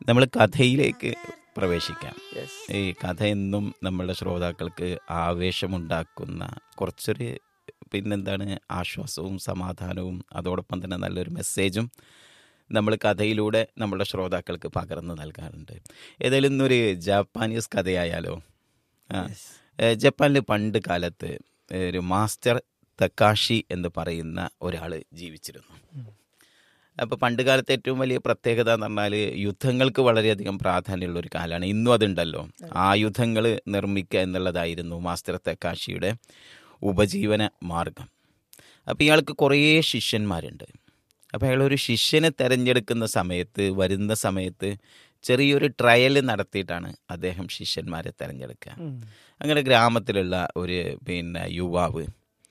നമ്മൾ കഥയിലേക്ക് പ്രവേശിക്കാം യെസ് ഈ കഥ എന്നും നമ്മളുടെ ശ്രോതാക്കൾക്ക് ആവേശമുണ്ടാക്കുന്ന കുറച്ചൊരു പിന്നെന്താണ് ആശ്വാസവും സമാധാനവും അതോടൊപ്പം തന്നെ നല്ലൊരു മെസ്സേജും നമ്മൾ കഥയിലൂടെ നമ്മുടെ ശ്രോതാക്കൾക്ക് പകർന്നു നൽകാറുണ്ട് ഏതായാലും ഇന്നൊരു ജാപ്പാനീസ് കഥയായാലോ ആ ഏഹ് ജപ്പാനിൽ പണ്ട് കാലത്ത് ഒരു മാസ്റ്റർ തക്കാഷി എന്ന് പറയുന്ന ഒരാൾ ജീവിച്ചിരുന്നു അപ്പോൾ പണ്ട് കാലത്തെ ഏറ്റവും വലിയ പ്രത്യേകത എന്ന് പറഞ്ഞാൽ യുദ്ധങ്ങൾക്ക് വളരെയധികം പ്രാധാന്യമുള്ള ഒരു കാലമാണ് ഇന്നും അതുണ്ടല്ലോ ആയുധങ്ങൾ നിർമ്മിക്കുക എന്നുള്ളതായിരുന്നു മാസ്റ്റർ തെക്കാശിയുടെ ഉപജീവന മാർഗം അപ്പോൾ ഇയാൾക്ക് കുറേ ശിഷ്യന്മാരുണ്ട് അപ്പോൾ അയാൾ ഒരു ശിഷ്യനെ തിരഞ്ഞെടുക്കുന്ന സമയത്ത് വരുന്ന സമയത്ത് ചെറിയൊരു ട്രയൽ നടത്തിയിട്ടാണ് അദ്ദേഹം ശിഷ്യന്മാരെ തിരഞ്ഞെടുക്കുക അങ്ങനെ ഗ്രാമത്തിലുള്ള ഒരു പിന്നെ യുവാവ്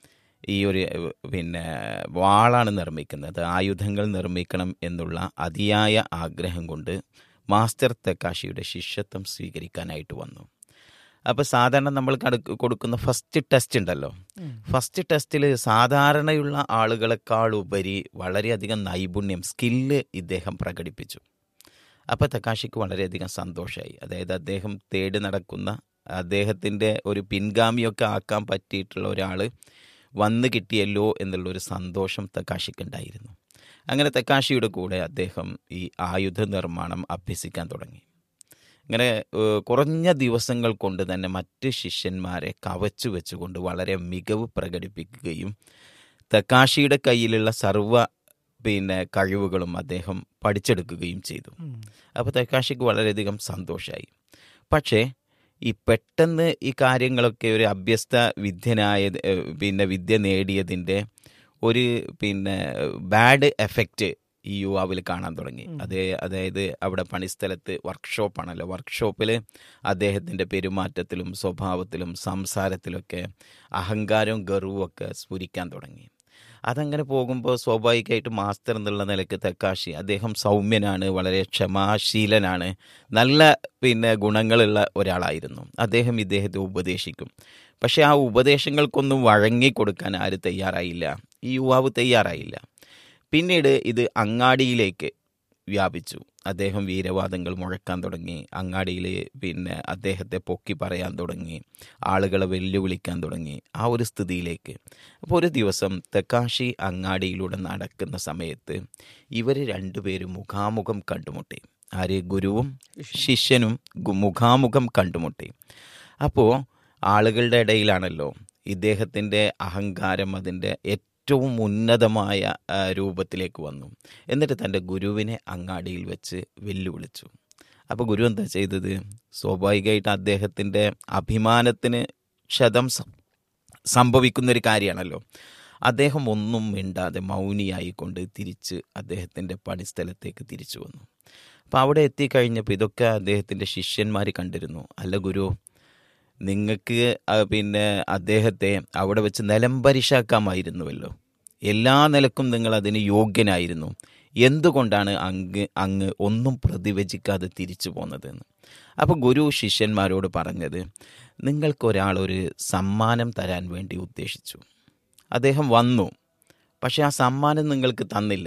ഈ ഒരു ഏഹ്, പിന്നെ വാളാണ് നിർമ്മിക്കുന്നത് ആയുധങ്ങൾ നിർമ്മിക്കണം എന്നുള്ള അതിയായ ആഗ്രഹം കൊണ്ട് മാസ്റ്റർ തെക്കാശിയുടെ ശിഷ്യത്വം സ്വീകരിക്കാനായിട്ട് വന്നു അപ്പോൾ സാധാരണ നമ്മൾ കട- കൊടുക്കുന്ന ഫസ്റ്റ് ടെസ്റ്റ് ഉണ്ടല്ലോ ഫസ്റ്റ് ടെസ്റ്റിൽ സാധാരണയുള്ള ആളുകളെക്കാൾ ഉപരി വളരെയധികം നൈപുണ്യം സ്കില്ല് ഇദ്ദേഹം പ്രകടിപ്പിച്ചു അപ്പോൾ തക്കാശിക്ക് വളരെയധികം സന്തോഷമായി അതായത് അദ്ദേഹം തേടി നടക്കുന്ന അദ്ദേഹത്തിൻ്റെ ഒരു പിൻഗാമിയൊക്കെ ആക്കാൻ പറ്റിയിട്ടുള്ള ഒരാൾ വന്നു കിട്ടിയല്ലോ എന്നുള്ളൊരു സന്തോഷം തക്കാശിക്കുണ്ടായിരുന്നു അങ്ങനെ തക്കാശിയുടെ കൂടെ അദ്ദേഹം ഈ ആയുധ നിർമ്മാണം അഭ്യസിക്കാൻ തുടങ്ങി ഇങ്ങനെ ഏഹ്, കുറഞ്ഞ ദിവസങ്ങൾ കൊണ്ട് തന്നെ മറ്റ് ശിഷ്യന്മാരെ കവച്ചു വെച്ചുകൊണ്ട് വളരെ മികവ് പ്രകടിപ്പിക്കുകയും തക്കാശിയുടെ കയ്യിലുള്ള സർവ്വ പിന്നെ കഴിവുകളും അദ്ദേഹം പഠിച്ചെടുക്കുകയും ചെയ്തു അപ്പോൾ തക്കാശിക്ക് വളരെയധികം സന്തോഷമായി പക്ഷേ ഈ പെട്ടെന്ന് ഈ കാര്യങ്ങളൊക്കെ ഒരു അഭ്യസ്ത വിദ്യനായ ഏഹ്, പിന്നെ വിദ്യ നേടിയതിൻ്റെ ഒരു പിന്നെ ബാഡ് എഫക്റ്റ് ഈ യുവാവിൽ കാണാൻ തുടങ്ങി അതേ അതായത് അവിടെ പണിസ്ഥലത്ത് വർക്ക്ഷോപ്പാണല്ലോ വർക്ക്ഷോപ്പിൽ അദ്ദേഹത്തിൻ്റെ പെരുമാറ്റത്തിലും സ്വഭാവത്തിലും സംസാരത്തിലൊക്കെ അഹങ്കാരവും ഗർവും ഒക്കെ സ്ഫുരിക്കാൻ തുടങ്ങി അതങ്ങനെ പോകുമ്പോൾ സ്വാഭാവികമായിട്ട് മാസ്റ്റർ എന്നുള്ള നിലയ്ക്ക് തെക്കാശി അദ്ദേഹം സൗമ്യനാണ് വളരെ ക്ഷമാശീലനാണ് നല്ല പിന്നെ ഗുണങ്ങളുള്ള ഒരാളായിരുന്നു അദ്ദേഹം ഇദ്ദേഹത്തെ ഉപദേശിക്കും പക്ഷെ ആ ഉപദേശങ്ങൾക്കൊന്നും വഴങ്ങിക്കൊടുക്കാൻ ആര് തയ്യാറായില്ല ഈ യുവാവ് തയ്യാറായില്ല പിന്നീട് ഇത് അങ്ങാടിയിലേക്ക് വ്യാപിച്ചു അദ്ദേഹം വീരവാദങ്ങൾ മുഴക്കാൻ തുടങ്ങി അങ്ങാടിയിൽ പിന്നെ അദ്ദേഹത്തെ പൊക്കി പറയാൻ തുടങ്ങി ആളുകളെ വെല്ലുവിളിക്കാൻ തുടങ്ങി ആ ഒരു സ്ഥിതിയിലേക്ക് അപ്പോൾ ഒരു ദിവസം തെക്കാശി അങ്ങാടിയിലൂടെ നടക്കുന്ന സമയത്ത് ഇവർ രണ്ടുപേരും മുഖാമുഖം കണ്ടുമുട്ടി ആര് ഗുരുവും ശിഷ്യനും ഗു- മുഖാമുഖം കണ്ടുമുട്ടി അപ്പോൾ ആളുകളുടെ ഇടയിലാണല്ലോ ഇദ്ദേഹത്തിൻ്റെ അഹങ്കാരം അതിൻ്റെ ഏറ്റവും ഉന്നതമായ ആ, രൂപത്തിലേക്ക് വന്നു എന്നിട്ട് തൻ്റെ ഗുരുവിനെ അങ്ങാടിയിൽ വെച്ച് വെല്ലുവിളിച്ചു അപ്പോൾ ഗുരു എന്താ ചെയ്തത് സ്വാഭാവികമായിട്ട് അദ്ദേഹത്തിൻ്റെ അഭിമാനത്തിന് ക്ഷതം സം- സംഭവിക്കുന്നൊരു കാര്യമാണല്ലോ അദ്ദേഹം ഒന്നും മിണ്ടാതെ മൗനിയായിക്കൊണ്ട് തിരിച്ച് അദ്ദേഹത്തിൻ്റെ പണിസ്ഥലത്തേക്ക് തിരിച്ചു വന്നു അപ്പോൾ അവിടെ എത്തിക്കഴിഞ്ഞപ്പോൾ ഇതൊക്കെ അദ്ദേഹത്തിൻ്റെ ശിഷ്യന്മാർ കണ്ടിരുന്നു അല്ല ഗുരു നിങ്ങൾക്ക് ആ, പിന്നെ അദ്ദേഹത്തെ അവിടെ വെച്ച് നിലംപരിശാക്കാമായിരുന്നുവല്ലോ എല്ലാ നിലക്കും നിങ്ങൾ അതിന് യോഗ്യനായിരുന്നു എന്തുകൊണ്ടാണ് അങ്ങ് അങ്ങ് ഒന്നും പ്രതിവചിക്കാതെ തിരിച്ചു പോന്നതെന്ന് അപ്പോൾ ഗുരു ശിഷ്യന്മാരോട് പറഞ്ഞത് നിങ്ങൾക്കൊരാൾ ഒരു സമ്മാനം തരാൻ വേണ്ടി ഉദ്ദേശിച്ചു അദ്ദേഹം വന്നു പക്ഷെ ആ സമ്മാനം നിങ്ങൾക്ക് തന്നില്ല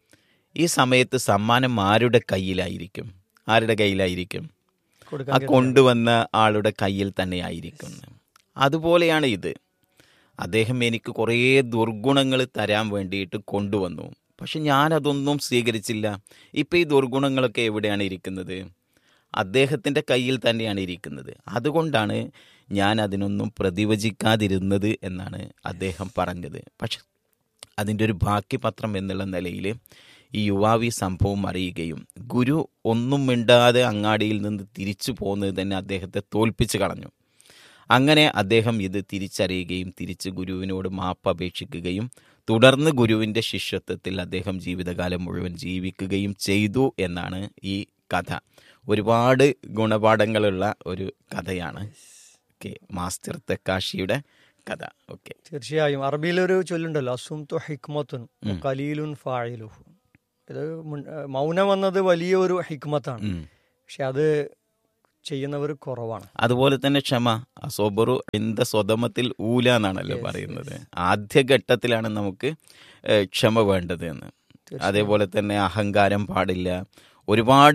ഈ സമയത്ത് സമ്മാനം ആരുടെ കയ്യിലായിരിക്കും ആരുടെ കയ്യിലായിരിക്കും ആ കൊടുക്കാൻ കൊണ്ടുവന്ന ആളുടെ കയ്യിൽ തന്നെ ആയിരിക്കും അതുപോലെയാണ് ഇത് അദ്ദേഹം എനിക്ക് കുറേ ദുർഗുണങ്ങൾ തരാൻ വേണ്ടിയിട്ട് കൊണ്ടുവന്നു പക്ഷെ ഞാനതൊന്നും സ്വീകരിച്ചില്ല ഇപ്പം ഈ ദുർഗുണങ്ങളൊക്കെ എവിടെയാണ് ഇരിക്കുന്നത് അദ്ദേഹത്തിൻ്റെ കയ്യിൽ തന്നെയാണ് ഇരിക്കുന്നത് അതുകൊണ്ടാണ് ഞാൻ അതിനൊന്നും പ്രതിവചിക്കാതിരുന്നത് എന്നാണ് അദ്ദേഹം പറഞ്ഞത് പക്ഷെ അതിൻ്റെ ഒരു ബാക്കി പത്രം എന്നുള്ള നിലയിൽ ഈ യുവാവ് ഈ സംഭവം അറിയുകയും ഗുരു ഒന്നും മിണ്ടാതെ അങ്ങാടിയിൽ നിന്ന് തിരിച്ചു പോകുന്നത് തന്നെ അദ്ദേഹത്തെ തോൽപ്പിച്ചു കളഞ്ഞു അങ്ങനെ അദ്ദേഹം ഇത് തിരിച്ചറിയുകയും തിരിച്ച് ഗുരുവിനോട് മാപ്പ് അപേക്ഷിക്കുകയും തുടർന്ന് ഗുരുവിൻ്റെ ശിഷ്യത്വത്തിൽ അദ്ദേഹം ജീവിതകാലം മുഴുവൻ ജീവിക്കുകയും ചെയ്തു എന്നാണ് ഈ കഥ ഒരുപാട് ഗുണപാഠങ്ങളുള്ള ഒരു കഥയാണ് ഓക്കെ മാസ്റ്റർ തെക്കാഷിയുടെ കഥ ഓക്കെ തീർച്ചയായും അറബിയിലൊരു ചൊല്ലുണ്ടല്ലോ അസുംതു ഹിക്മത്തുൻ കലീലുൻ ഫായിലുഹു ഇത് മുൻ- ഏഹ് മൗനം എന്നത് വലിയൊരു ഹിക്മത്താണ് പക്ഷെ അത് ചെയ്യുന്നവർ കുറവാണ് അതുപോലെ തന്നെ ക്ഷമ അസോബറു എന്ത സ്വതമത്തിൽ ഊല എന്നാണല്ലോ പറയുന്നത് ആദ്യഘട്ടത്തിലാണ് നമുക്ക് ഏഹ്, ക്ഷമ വേണ്ടത് എന്ന് അതേപോലെ തന്നെ അഹങ്കാരം പാടില്ല ഒരുപാട്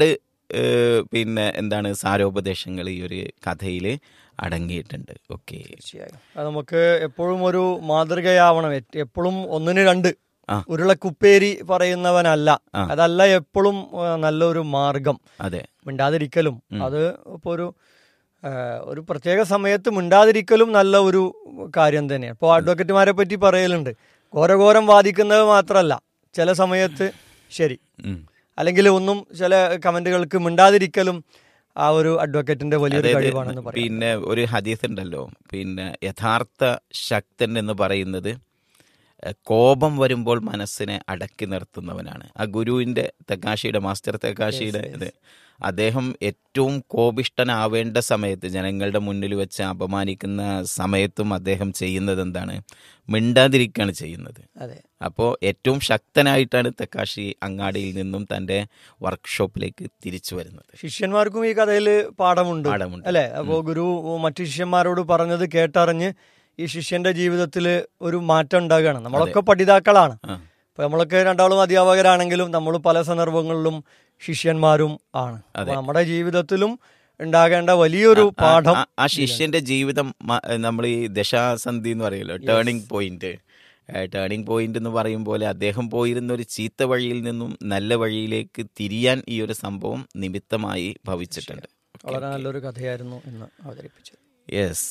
ഏഹ്, പിന്നെ എന്താണ് സാരോപദേശങ്ങൾ ഈ ഒരു കഥയിൽ അടങ്ങിയിട്ടുണ്ട് ഓക്കെ തീർച്ചയായും അത് നമുക്ക് എപ്പോഴും ഒരു മാതൃകയാവണം എ- എപ്പോഴും ഒന്നിന് രണ്ട് ആ. ഉരുളക്കുപ്പേരി പറയുന്നവനല്ല ആ. അതല്ല എപ്പോഴും ആ, നല്ലൊരു മാർഗം അതെ മിണ്ടാതിരിക്കലും അത് ഇപ്പോൾ ഒരു ആ, ഒരു പ്രത്യേക സമയത്ത് മിണ്ടാതിരിക്കലും നല്ല ഒരു കാര്യം തന്നെയാണ് ഇപ്പോൾ അഡ്വക്കേറ്റുമാരെ പറ്റി പറയലുണ്ട് ഘോരഘോരം വാദിക്കുന്നത് മാത്രമല്ല ചില സമയത്ത് ശരി ഉം. അല്ലെങ്കിൽ ഒന്നും ചില കമന്റുകൾക്ക് മിണ്ടാതിരിക്കലും ആ ഒരു അഡ്വക്കേറ്റിന്റെ വലിയൊരു അതായത് കഴിവാണെന്ന് പറയാം പിന്നെ ഒരു ഹദീസ് ഉണ്ടല്ലോ പിന്നെ യഥാർത്ഥ ശക്തൻ എന്ന് പറയുന്നത് എഹ്, കോപം വരുമ്പോൾ മനസ്സിനെ അടക്കി നിർത്തുന്നവനാണ് ആ ഗുരുവിന്റെ തെക്കാശിയുടെ മാസ്റ്റർ തെക്കാശിയുടെ ഇത് അദ്ദേഹം ഏറ്റവും കോപിഷ്ടനാവേണ്ട സമയത്ത് ജനങ്ങളുടെ മുന്നിൽ വെച്ച് അപമാനിക്കുന്ന സമയത്തും അദ്ദേഹം ചെയ്യുന്നത് എന്താണ് മിണ്ടാതിരിക്കുകയാണ് ചെയ്യുന്നത് അതെ അപ്പോൾ ഏറ്റവും ശക്തനായിട്ടാണ് തെക്കാശി അങ്ങാടിയിൽ നിന്നും തൻ്റെ വർക്ക്ഷോപ്പിലേക്ക് തിരിച്ചു വരുന്നത് ശിഷ്യന്മാർക്കും ഈ കഥയിൽ പാഠമുണ്ട് പാഠമുണ്ട്. അല്ലെ അപ്പോ ഗുരു മറ്റു ശിഷ്യന്മാരോട് പറഞ്ഞത് കേട്ടറിഞ്ഞ് ഈ ശിഷ്യന്റെ ജീവിതത്തിൽ ഒരു മാറ്റം ഉണ്ടാകുകയാണ് നമ്മളൊക്കെ പഠിതാക്കളാണ് ആ ഇപ്പൊ നമ്മളൊക്കെ രണ്ടാളും അധ്യാപകരാണെങ്കിലും നമ്മൾ പല സന്ദർഭങ്ങളിലും ശിഷ്യന്മാരും ആണ് അപ്പൊ നമ്മുടെ ജീവിതത്തിലും ഉണ്ടാകേണ്ട വലിയൊരു പാഠം ആ- ആ ശിഷ്യന്റെ ജീവിതം നമ്മൾ ഈ ദശാസന്ധി എന്ന് പറയുമല്ലോ ടേണിംഗ് പോയിന്റ് ടേണിംഗ് പോയിന്റ് എന്ന് പറയും പോലെ അദ്ദേഹം പോയിരുന്ന ഒരു ചീത്ത വഴിയിൽ നിന്നും നല്ല വഴിയിലേക്ക് തിരിയാൻ ഈ ഒരു സംഭവം നിമിത്തമായി ഭവിച്ചിട്ടുണ്ട് വളരെ നല്ലൊരു കഥയായിരുന്നു ഇന്ന് അവതരിപ്പിച്ചത് യെസ്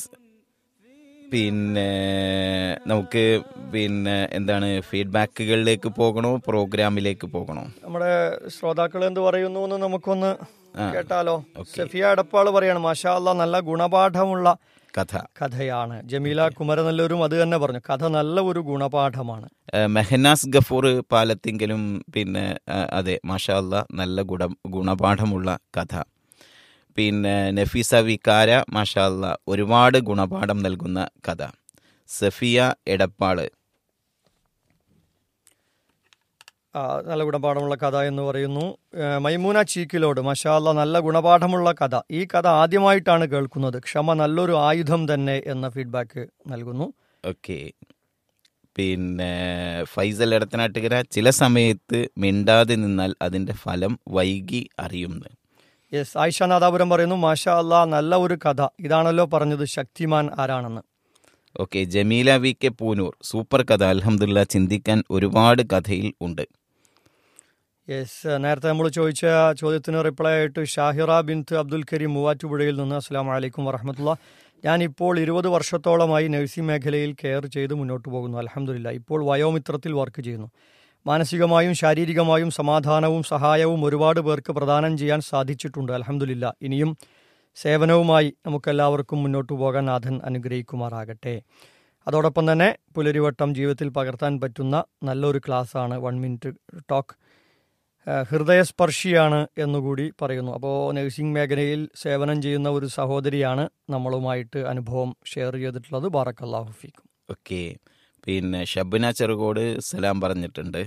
പിന്നെ നമുക്ക് പിന്നെ എന്താണ് ഫീഡ്ബാക്കുകളിലേക്ക് പോകണോ പ്രോഗ്രാമിലേക്ക് പോകണോ നമ്മുടെ ശ്രോതാക്കൾ എന്ത് പറയുന്നു എന്ന് നമുക്കൊന്ന് ആ. കേട്ടാലോ സഫിയ എടപ്പാള് പറയാണ് മാഷാ അല്ലാ നല്ല ഗുണപാഠമുള്ള കഥ കഥയാണ് ജമീല കുമരനല്ലൂരും അത് തന്നെ പറഞ്ഞു കഥ നല്ല ഒരു ഗുണപാഠമാണ് ഏഹ് മെഹനാസ് ഗഫൂർ പാലത്തിങ്കലും പിന്നെ ഏഹ് അതെ മാഷാ അല്ലാ നല്ല ഗുണ ഗുണപാഠമുള്ള കഥ പിന്നെ നഫീസ വികാര മാഷാ അല്ലാ ഒരുപാട് ഗുണപാഠം നൽകുന്ന കഥ സഫിയ എടപ്പാള് ആ, നല്ല ഗുണപാഠമുള്ള കഥ എന്ന് പറയുന്നു ഏ, മൈമൂന ചീക്കിലോട് മഷാല്ല നല്ല ഗുണപാഠമുള്ള കഥ ഈ കഥ ആദ്യമായിട്ടാണ് കേൾക്കുന്നത് ക്ഷമ നല്ലൊരു ആയുധം തന്നെ എന്ന ഫീഡ്ബാക്ക് നൽകുന്നു ഓക്കെ പിന്നെ ഫൈസൽ എടത്തനാട്ടുകര ചില സമയത്ത് മിണ്ടാതെ നിന്നാൽ അതിൻ്റെ ഫലം വൈകി അറിയുന്നു യെസ് ആയിഷ നാദാപുരം പറയുന്നു മാഷാ അല്ലാ നല്ല ഒരു കഥ ഇതാണല്ലോ പറഞ്ഞത് ശക്തിമാൻ ആരാണെന്ന് okay Jameela V K Poonoor super കഥ അൽഹംദുലില്ലാ ചിന്തിക്കാൻ ഒരുപാട് കഥയിൽ ഉണ്ട് യെസ് നേരത്തെ നമ്മൾ ചോദിച്ച ചോദ്യത്തിന് റിപ്ലൈ ആയിട്ട് ഷാഹിറ ബിൻത്ത് അബ്ദുൽ കരീം മൂവാറ്റുപുഴയിൽ നിന്ന് അസ്സാം വലൈക്കും വറഹമത്തുള്ള ഞാൻ ഇപ്പോൾ ഇരുപത് വർഷത്തോളമായി നഴ്സിംഗ് മേഖലയിൽ കെയർ ചെയ്ത് മുന്നോട്ട് പോകുന്നു അലഹമില്ല ഇപ്പോൾ വയോമിത്രത്തിൽ വർക്ക് ചെയ്യുന്നു മാനസികമായും ശാരീരികമായും സമാധാനവും സഹായവും ഒരുപാട് പേർക്ക് പ്രദാനം ചെയ്യാൻ സാധിച്ചിട്ടുണ്ട് അലഹമില്ല ഇനിയും സേവനവുമായി നമുക്കെല്ലാവർക്കും മുന്നോട്ട് പോകാൻ നാഥൻ അനുഗ്രഹിക്കുമാറാകട്ടെ അതോടൊപ്പം തന്നെ പുലരിവട്ടം ജീവിതത്തിൽ പകർത്താൻ പറ്റുന്ന നല്ലൊരു ക്ലാസ്സാണ് വൺ മിനിറ്റ് ടോക്ക് ഏഹ് ഹൃദയസ്പർശിയാണ് എന്നുകൂടി പറയുന്നു അപ്പോൾ നഴ്സിംഗ് മേഖലയിൽ സേവനം ചെയ്യുന്ന ഒരു സഹോദരിയാണ് നമ്മളുമായിട്ട് അനുഭവം ഷെയർ ചെയ്തിട്ടുള്ളത് ബാറക്കല്ലാഹു ഫീക്കും ഓക്കെ പിന്നെ ഷബിന ചെറുകോട് സലാം പറഞ്ഞിട്ടുണ്ട്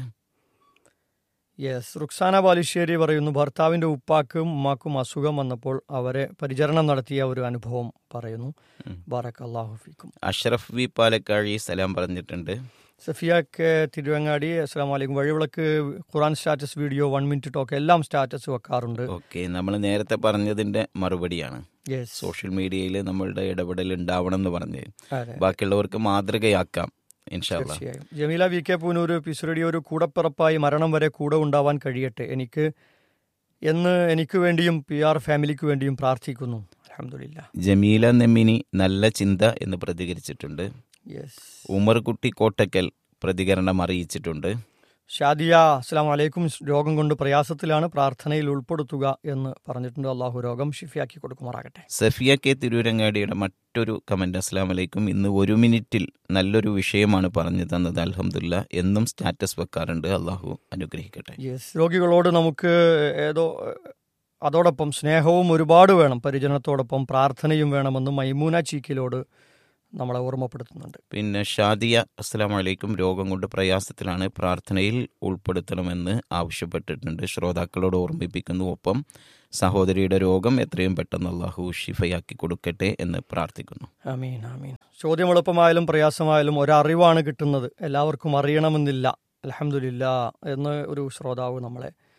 യെസ് റുക്സാന ബാലുശ്ശേരി പറയുന്നു ഭർത്താവിൻ്റെ ഉപ്പാക്കും ഉമ്മാക്കും അസുഖം വന്നപ്പോൾ അവരെ പരിചരണം നടത്തിയ ഒരു അനുഭവം പറയുന്നു ബാറക്കല്ലാഹു ഫീക്കും അഷ്റഫ് വി പാലക്കാഴി സലാം പറഞ്ഞിട്ടുണ്ട് സഫിയ കെ തിരുവങ്ങാടി അസ്സാം വലൈക്കും വഴിവിളക്ക് ഖുറാൻ status video one minute talk എല്ലാം സ്റ്റാറ്റസ് വെക്കാറുണ്ട് ഓക്കെ നമ്മൾ നേരത്തെ പറഞ്ഞതിൻ്റെ മറുപടിയാണ് യെസ് സോഷ്യൽ മീഡിയയിൽ നമ്മളുടെ ഇടപെടൽ ഉണ്ടാവണം എന്ന് പറഞ്ഞ് അതെ ബാക്കിയുള്ളവർക്ക് മാതൃകയാക്കാം ഇൻഷാല്ല തീർച്ചയായും ജമീല വി കെ പൂനൂര് പിസുരടി ഒരു കൂടപ്പിറപ്പായി മരണം വരെ കൂടെ ഉണ്ടാവാൻ കഴിയട്ടെ എനിക്ക് എന്ന് എനിക്ക് വേണ്ടിയും പി ആർ ഫാമിലിക്ക് വേണ്ടിയും പ്രാർത്ഥിക്കുന്നു അലഹമില്ല ജമീല നെമ്മിനി നല്ല ചിന്ത എന്ന് പ്രതികരിച്ചിട്ടുണ്ട് യെസ് ഉമർകുട്ടി കോട്ടക്കൽ പ്രതികരണം അറിയിച്ചിട്ടുണ്ട് ഷാദിയ അസ്സാം വലൈക്കും രോഗം കൊണ്ട് പ്രയാസത്തിലാണ് പ്രാർത്ഥനയിൽ ഉൾപ്പെടുത്തുക എന്ന് പറഞ്ഞിട്ടുണ്ട് അള്ളാഹു രോഗം ഷിഫിയാക്കി കൊടുക്കുമാറാകട്ടെ സഫിയ കെ തിരൂരങ്ങാടിയുടെ മറ്റൊരു കമന്റ് അസ്ലാം വലൈക്കും ഇന്ന് ഒരു മിനിറ്റിൽ നല്ലൊരു വിഷയമാണ് പറഞ്ഞു തന്നത് അൽഹംദുല്ല എന്നും സ്റ്റാറ്റസ് വെക്കാറുണ്ട് അള്ളാഹു അനുഗ്രഹിക്കട്ടെ യെസ് രോഗികളോട് നമുക്ക് ഏതോ അതോടൊപ്പം സ്നേഹവും ഒരുപാട് വേണം പരിചരണത്തോടൊപ്പം പ്രാർത്ഥനയും വേണമെന്ന് മൈമൂന ചീക്കിലോട് നമ്മളെ ഓർമ്മപ്പെടുത്തുന്നുണ്ട് പിന്നെ ഷാദിയ അസ്സലാം വലൈക്കും രോഗം കൊണ്ട് പ്രയാസത്തിലാണ് പ്രാർത്ഥനയിൽ ഉൾപ്പെടുത്തണമെന്ന് ആവശ്യപ്പെട്ടിട്ടുണ്ട് ശ്രോതാക്കളോട് ഓർമ്മിപ്പിക്കുന്നു ഒപ്പം സഹോദരിയുടെ രോഗം എത്രയും പെട്ടെന്ന് അള്ളാഹു ഷിഫയാക്കി കൊടുക്കട്ടെ എന്ന് പ്രാർത്ഥിക്കുന്നു ആമീൻ ആമീൻ ചോദ്യം എളുപ്പമായാലും പ്രയാസമായാലും ഒരറിവാണ് കിട്ടുന്നത് എല്ലാവർക്കും അറിയണമെന്നില്ല അലഹമില്ല എന്ന് ഒരു ശ്രോതാവ് നമ്മളെ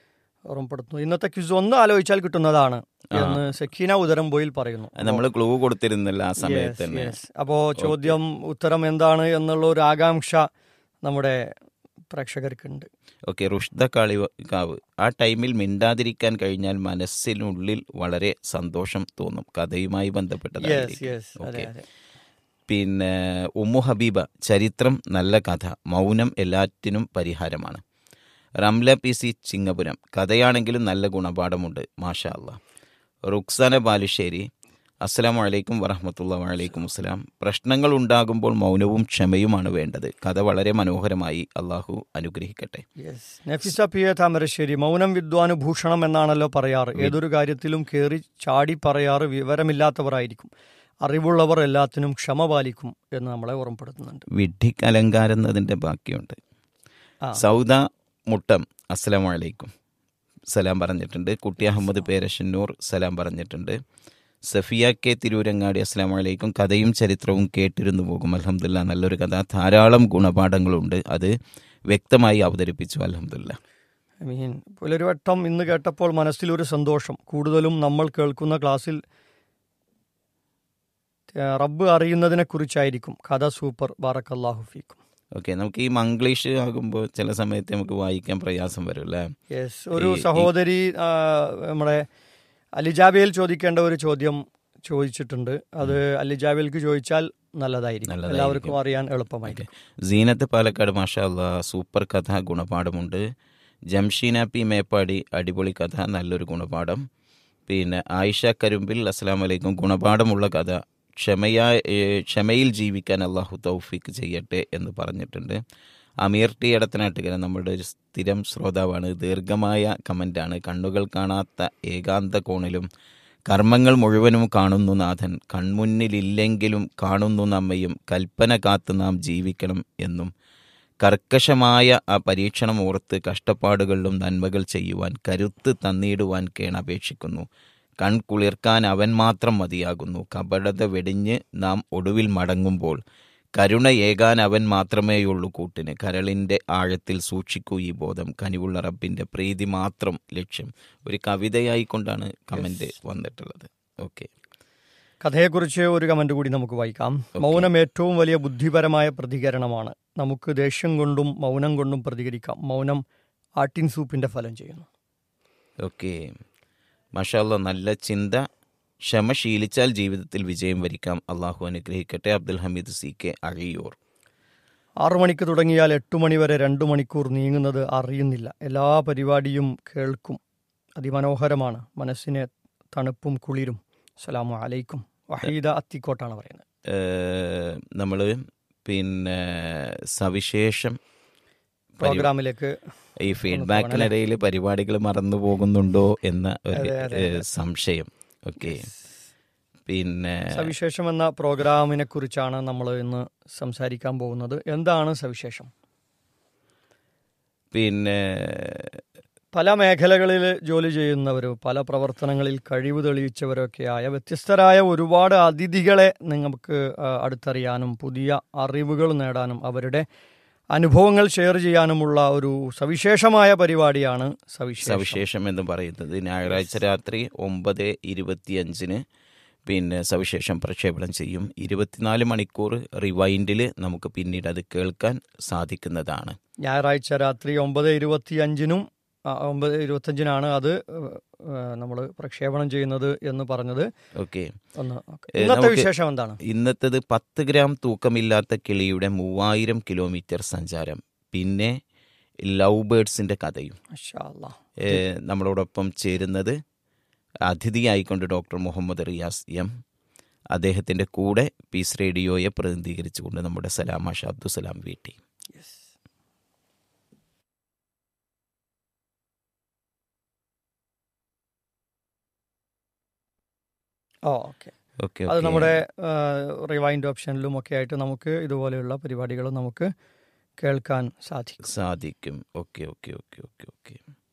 ഓർമ്മപ്പെടുത്തുന്നു ഇന്നത്തെ ക്വിസ് ഒന്ന് ആലോചിച്ചാൽ കിട്ടുന്നതാണ് എന്ന് സക്കീന ഉദരംബോയിൽ പറയുന്നു നമ്മൾ ക്ലൂ കൊടുത്തിരുന്നില്ല ആ സമയത്ത് Yes, തന്നെ yes. അപ്പോ ചോദ്യം ഉത്തരം എന്താണ് എന്നുള്ള ഒരു ആകാംക്ഷ നമ്മുടെ പ്രേക്ഷകർക്കുണ്ട് ഓക്കെ റുഷ്ദ കാളികാവ് ആ ടൈമിൽ മിണ്ടാതിരിക്കാൻ കഴിഞ്ഞാൽ മനസ്സിനുള്ളിൽ വളരെ സന്തോഷം തോന്നും കഥയുമായി യെസ് ബന്ധപ്പെട്ടതായിരിക്കും യെസ് അതെ Okay. അതെ പിന്നെ ഉമ്മു ഹബീബ ചരിത്രം നല്ല കഥ മൗനം എല്ലാറ്റിനും പരിഹാരമാണ് റംല പി സി ചിങ്ങപുരം കഥയാണെങ്കിലും നല്ല ഗുണപാഠമുണ്ട് മാഷാ അല്ലാ റുക്സാന ബാലുശ്ശേരി അസ്സലാമു അലൈക്കും വറഹമത്തുള്ള വലൈക്കും അസ്സലാം പ്രശ്നങ്ങൾ ഉണ്ടാകുമ്പോൾ മൗനവും ക്ഷമയുമാണ് വേണ്ടത് കഥ വളരെ മനോഹരമായി അള്ളാഹു അനുഗ്രഹിക്കട്ടെ yes Nafisa P A Thamarassery മൗനം വിദ്വാനുഭൂഷണം എന്നാണല്ലോ പറയാറ് ഏതൊരു കാര്യത്തിലും കയറി ചാടി പറയാറ് വിവരമില്ലാത്തവരായിരിക്കും അറിവുള്ളവർ എല്ലാത്തിനും ക്ഷമ പാലിക്കും എന്ന് നമ്മളെ ഓർമ്മപ്പെടുത്തുന്നുണ്ട് വിഡ്ഢിക്ക് അലങ്കാരം എന്നതിൻ്റെ ബാക്കിയുണ്ട് ആ. സൗദ മുട്ടം അസ്സലാമു അലൈക്കും സലാം പറഞ്ഞിട്ടുണ്ട് കുട്ടി അഹമ്മദ് പേരശന്നൂർ സലാം പറഞ്ഞിട്ടുണ്ട് സഫിയ കെ തിരൂരങ്ങാടി അസ്സലാമു അലൈക്കും കഥയും ചരിത്രവും കേട്ടിരുന്നു പോകും അലഹമില്ല നല്ലൊരു കഥ ധാരാളം ഗുണപാഠങ്ങളുണ്ട് അത് വ്യക്തമായി അവതരിപ്പിച്ചു അലഹമില്ല ഐ മീൻ പുലൊരു വട്ടം ഇന്ന് കേട്ടപ്പോൾ മനസ്സിലൊരു സന്തോഷം കൂടുതലും നമ്മൾ കേൾക്കുന്ന ക്ലാസ്സിൽ ഏ, റബ്ബ് അറിയുന്നതിനെ കുറിച്ചായിരിക്കും കഥ സൂപ്പർ ബാറക്കല്ലാഹു ഫീക്കും ഓക്കെ നമുക്ക് ഈ മംഗ്ലീഷ് ആകുമ്പോൾ ചില സമയത്ത് നമുക്ക് വായിക്കാൻ പ്രയാസം വരും അല്ലേ യെസ് ഒരു ഈ- ഈ- സഹോദരി ആ, നമ്മുടെ അലിജാബിയിൽ ചോദിക്കേണ്ട ഒരു ചോദ്യം ചോദിച്ചിട്ടുണ്ട് അത് അലിജാബിൽക്ക് ചോദിച്ചാൽ നല്ലതായിരിക്കും നല്ലതായിരിക്കും. എല്ലാവർക്കും അറിയാൻ എളുപ്പമായിരിക്കും സീനത്ത് പാലക്കാട് മാഷാ അല്ലാ സൂപ്പർ കഥ ഗുണപാഠമുണ്ട് ജംഷീന പി മേപ്പാടി അടിപൊളി കഥ നല്ലൊരു ഗുണപാഠം പിന്നെ ആയിഷ കരുമ്പിൽ അസ്സലാം വലൈക്കും ഗുണപാഠമുള്ള കഥ ക്ഷമയാ ഏ, ക്ഷമയിൽ ജീവിക്കാൻ അള്ളാഹു തൗഫീക്ക് ചെയ്യട്ടെ എന്ന് പറഞ്ഞിട്ടുണ്ട് അമീർ ടി എടത്തനാട്ടുകര നമ്മുടെ ഒരു സ്ഥിരം ശ്രോതാവാണ് ദീർഘമായ കമൻ്റാണ് കണ്ണുകൾ കാണാത്ത ഏകാന്ത കോണിലും കർമ്മങ്ങൾ മുഴുവനും കാണുന്നു നാഥൻ കൺമുന്നിലില്ലെങ്കിലും കാണുന്നു നമ്മയും കൽപ്പന കാത്ത് നാം ജീവിക്കണം എന്നും കർക്കശമായ ആ പരീക്ഷണം ഓർത്ത് കഷ്ടപ്പാടുകളിലും നന്മകൾ ചെയ്യുവാൻ കരുത്ത് തന്നിടുവാൻ കേണപേക്ഷിക്കുന്നു കൺകുളിർക്കാൻ അവൻ മാത്രം മതിയാകുന്നു കപടത വെടിഞ്ഞ് നാം ഒടുവിൽ മടങ്ങുമ്പോൾ കരുണ ഏകാൻ അവൻ മാത്രമേയുള്ളൂ കൂട്ടിന് കരളിൻ്റെ ആഴത്തിൽ സൂക്ഷിക്കൂ ഈ ബോധം കനിവുള്ള റബ്ബിൻ്റെ പ്രീതി മാത്രം ലക്ഷ്യം ഒരു കവിതയായിക്കൊണ്ടാണ് കമൻ്റ് വന്നിട്ടുള്ളത് ഓക്കെ കഥയെക്കുറിച്ച് ഒരു കമന്റ് കൂടി നമുക്ക് വായിക്കാം മൗനം ഏറ്റവും വലിയ ബുദ്ധിപരമായ പ്രതികരണമാണ് നമുക്ക് ദേഷ്യം കൊണ്ടും മൗനം കൊണ്ടും പ്രതികരിക്കാം മൗനം ആട്ടിൻ സൂപ്പിന്റെ ഫലം ചെയ്യുന്നു ഓക്കെ മഷാല്ല നല്ല ചിന്ത ക്ഷമ ശീലിച്ചാൽ ജീവിതത്തിൽ വിജയം വരിക്കാം അള്ളാഹു അനുഗ്രഹിക്കട്ടെ അബ്ദുൽ ഹമീദ് സി കെ അഴിയൂർ ആറു മണിക്ക് തുടങ്ങിയാൽ എട്ടു മണി വരെ രണ്ടു മണിക്കൂർ നീങ്ങുന്നത് അറിയുന്നില്ല എല്ലാ പരിപാടിയും കേൾക്കും അതിമനോഹരമാണ് മനസ്സിന് തണുപ്പും കുളിരും അസ്സലാമു അലൈക്കും വഹീദ അത്തിക്കോട്ടാണ് പറയുന്നത് നമ്മൾ പിന്നെ സവിശേഷം പരി- പ്രോഗ്രാമിലേക്ക് ഈ ഫീഡ്ബാക്കിനിടയിൽ പരിപാടികൾ മറന്നു പോകുന്നുണ്ടോ എന്ന ഒരു അതെ, അതെ, ഏഹ്, സംശയം ഓക്കെ പിന്നെ സവിശേഷം എന്ന പ്രോഗ്രാമിനെ കുറിച്ചാണ് നമ്മൾ ഇന്ന് സംസാരിക്കാൻ പോകുന്നത് എന്താണ് സവിശേഷം പിന്നെ പല മേഖലകളിൽ ജോലി ചെയ്യുന്നവരും പല പ്രവർത്തനങ്ങളിൽ കഴിവ് തെളിയിച്ചവരൊക്കെയായ വ്യത്യസ്തരായ ഒരുപാട് അതിഥികളെ നിങ്ങൾക്ക് ആ, അടുത്തറിയാനും പുതിയ അറിവുകൾ നേടാനും അവരുടെ അനുഭവങ്ങൾ ഷെയർ ചെയ്യാനുമുള്ള ഒരു സവിശേഷമായ പരിപാടിയാണ് സവിശേഷം സവിശേഷം എന്ന് പറയുന്നത് ഞായറാഴ്ച രാത്രി ഒമ്പത് ഇരുപത്തിയഞ്ചിന് പിന്നെ സവിശേഷം പ്രക്ഷേപണം ചെയ്യും ഇരുപത്തിനാല് മണിക്കൂർ റിവൈൻഡിൽ നമുക്ക് പിന്നീട് അത് കേൾക്കാൻ സാധിക്കുന്നതാണ് ഞായറാഴ്ച രാത്രി ഒമ്പത് ഇരുപത്തി അഞ്ചിനും ഒമ്പത് ഇരുപത്തഞ്ചിനാണ് അത് നമ്മൾ പ്രക്ഷേപണം ചെയ്യുന്നത് എന്ന് പറഞ്ഞത് ഓക്കെ ഒന്ന് നോക്കാം. ഏ, ഇന്നത്തെ നമുക്ക് വിശേഷം എന്താണ് ഇന്നത്തേത് പത്ത് ഗ്രാം തൂക്കമില്ലാത്ത കിളിയുടെ മൂവായിരം കിലോമീറ്റർ സഞ്ചാരം പിന്നെ ലവ് ബേഡ്സിൻ്റെ കഥയും മാഷാ അല്ലാ. ഏ, നമ്മളോടൊപ്പം ചേരുന്നത് അതിഥിയായിക്കൊണ്ട് ഡോക്ടർ മുഹമ്മദ് റിയാസ് എം അദ്ദേഹത്തിൻ്റെ കൂടെ പീസ് റേഡിയോയെ പ്രതിനിധീകരിച്ചുകൊണ്ട് നമ്മുടെ സലാമാഷ അബ്ദുസലാം വീട്ടി Yes. ഓ ഓക്കെ ഓക്കെ അത് നമ്മുടെ റിവൈൻഡ് ഓപ്ഷനിലും ഒക്കെ ആയിട്ട് നമുക്ക് ഇതുപോലെയുള്ള പരിപാടികൾ നമുക്ക് കേൾക്കാൻ സാധിക്കും സാധിക്കും okay okay okay okay okay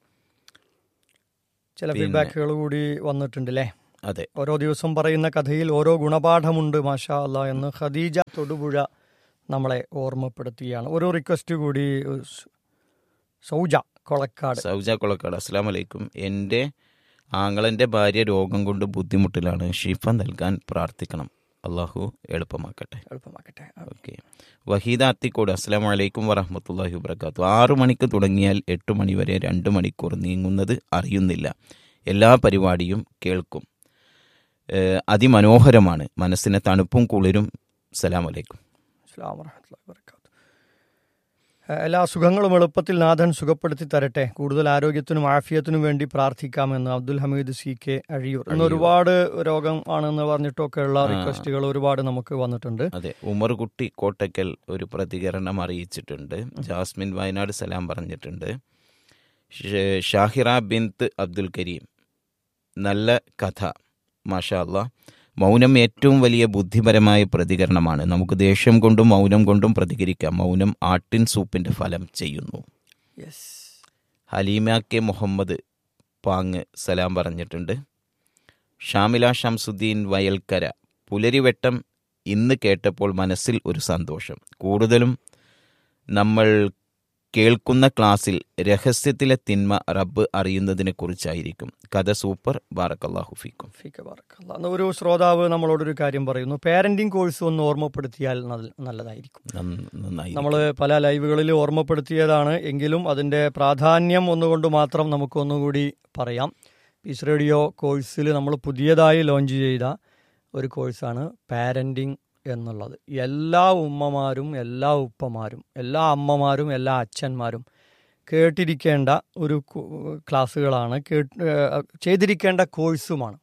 ചില പിന്നെ- ഫീഡ്ബാക്കുകൾ കൂടി വന്നിട്ടുണ്ട് അല്ലേ അതെ ഓരോ ദിവസം പറയുന്ന കഥയിൽ ഓരോ ഗുണപാഠമുണ്ട് മാഷാ അല്ല എന്ന് ഖദീജ തൊടുപുഴ നമ്മളെ ഓർമ്മപ്പെടുത്തുകയാണ് ഒരു റിക്വസ്റ്റ് കൂടി സ് സൗജ കൊളക്കാട് സൗജ കൊളക്കാട് അസ്സാം വലൈക്കും എൻ്റെ ആങ്ങളൻ്റെ ഭാര്യ രോഗം കൊണ്ട് ബുദ്ധിമുട്ടിലാണ് ഷിഫ നൽകാൻ പ്രാർത്ഥിക്കണം അള്ളാഹു എളുപ്പമാക്കട്ടെ എളുപ്പമാക്കട്ടെ ഓക്കെ വഹീദ അത്തിക്കോട് അസ്സാം വലൈക്കും വറഹമത്തല്ലാഹി വബർക്കാത്തു ആറു മണിക്ക് തുടങ്ങിയാൽ എട്ട് മണി വരെ രണ്ട് മണിക്കൂർ നീങ്ങുന്നത് അറിയുന്നില്ല എല്ലാ പരിപാടിയും കേൾക്കും ഏഹ് അതിമനോഹരമാണ് മനസ്സിന് തണുപ്പും കുളിരും സലാം വലൈക്കും അസ്സലാമു വറഹ്മത്തുള്ളാഹി വബറകാതുഹു. ഏഹ് എല്ലാ സുഖങ്ങളും എളുപ്പത്തിൽ നാഥൻ സുഖപ്പെടുത്തി തരട്ടെ കൂടുതൽ ആരോഗ്യത്തിനും ആഫിയത്തിനും വേണ്ടി പ്രാർത്ഥിക്കാമെന്ന് അബ്ദുൽ ഹമീദ് സി കെ അഴിയൂർ ഇന്ന് അഴിയൂർ. ഒരുപാട് രോഗം ആണെന്ന് പറഞ്ഞിട്ടൊക്കെയുള്ള ആ. റിക്വസ്റ്റുകൾ ഒരുപാട് നമുക്ക് വന്നിട്ടുണ്ട് അതെ ഉമർകുട്ടി കോട്ടക്കൽ ഒരു പ്രതികരണം അറിയിച്ചിട്ടുണ്ട് ജാസ്മിൻ വയനാട് സലാം പറഞ്ഞിട്ടുണ്ട് ഷ- ഷാഹിറ ബിന്ത് അബ്ദുൽ കരീം നല്ല കഥ മാഷാ അല്ലാ മൗനം ഏറ്റവും വലിയ ബുദ്ധിപരമായ പ്രതികരണമാണ് നമുക്ക് ദേഷ്യം കൊണ്ടും മൗനം കൊണ്ടും പ്രതികരിക്കാം മൗനം ആട്ടിൻ സൂപ്പിന്റെ ഫലം ചെയ്യുന്നു യെസ് ഹലീമ കെ മുഹമ്മദ് പാങ് സലാം പറഞ്ഞിട്ടുണ്ട് ഷാമില ഷംസുദ്ദീൻ വയൽക്കര പുലരിവെട്ടം ഇന്ന് കേട്ടപ്പോൾ മനസ്സിൽ ഒരു സന്തോഷം കൂടുതലും നമ്മൾ കേൾക്കുന്ന ക്ലാസ്സിൽ രഹസ്യത്തിലെ തിന്മ റബ്ബ് അറിയുന്നതിനെ കുറിച്ചായിരിക്കും കഥ സൂപ്പർ ബാറക്കല്ലാഹു ഫീക്കും ഫീക്ക ബറക്കല്ലാ. അന്ന് ഒരു ശ്രോതാവ് നമ്മളോടൊരു കാര്യം പറയുന്നു പാരന്റിംഗ് കോഴ്സ് ഒന്ന് ഓർമ്മപ്പെടുത്തിയാൽ നൽ- നല്ലതായിരിക്കും നന്ന- നന്നായി നമ്മൾ പല ലൈവുകളിൽ ഓർമ്മപ്പെടുത്തിയതാണ് എങ്കിലും അതിൻ്റെ പ്രാധാന്യം ഒന്നുകൊണ്ട് മാത്രം നമുക്ക് ഒന്നുകൂടി പറയാം പീസ് റേഡിയോ കോഴ്സിൽ നമ്മൾ പുതിയതായി ലോഞ്ച് ചെയ്ത ഒരു കോഴ്സാണ് പാരൻറ്റിങ് എന്നുള്ളത് എല്ലാ ഉമ്മമാരും എല്ലാ ഉപ്പമാരും എല്ലാ അമ്മമാരും എല്ലാ അച്ഛന്മാരും കേട്ടിരിക്കേണ്ട ഒരു കു- ക്ലാസ്സുകളാണ് കേട്ട് ഏഹ് ചെയ്തിരിക്കേണ്ട കോഴ്സുമാണ്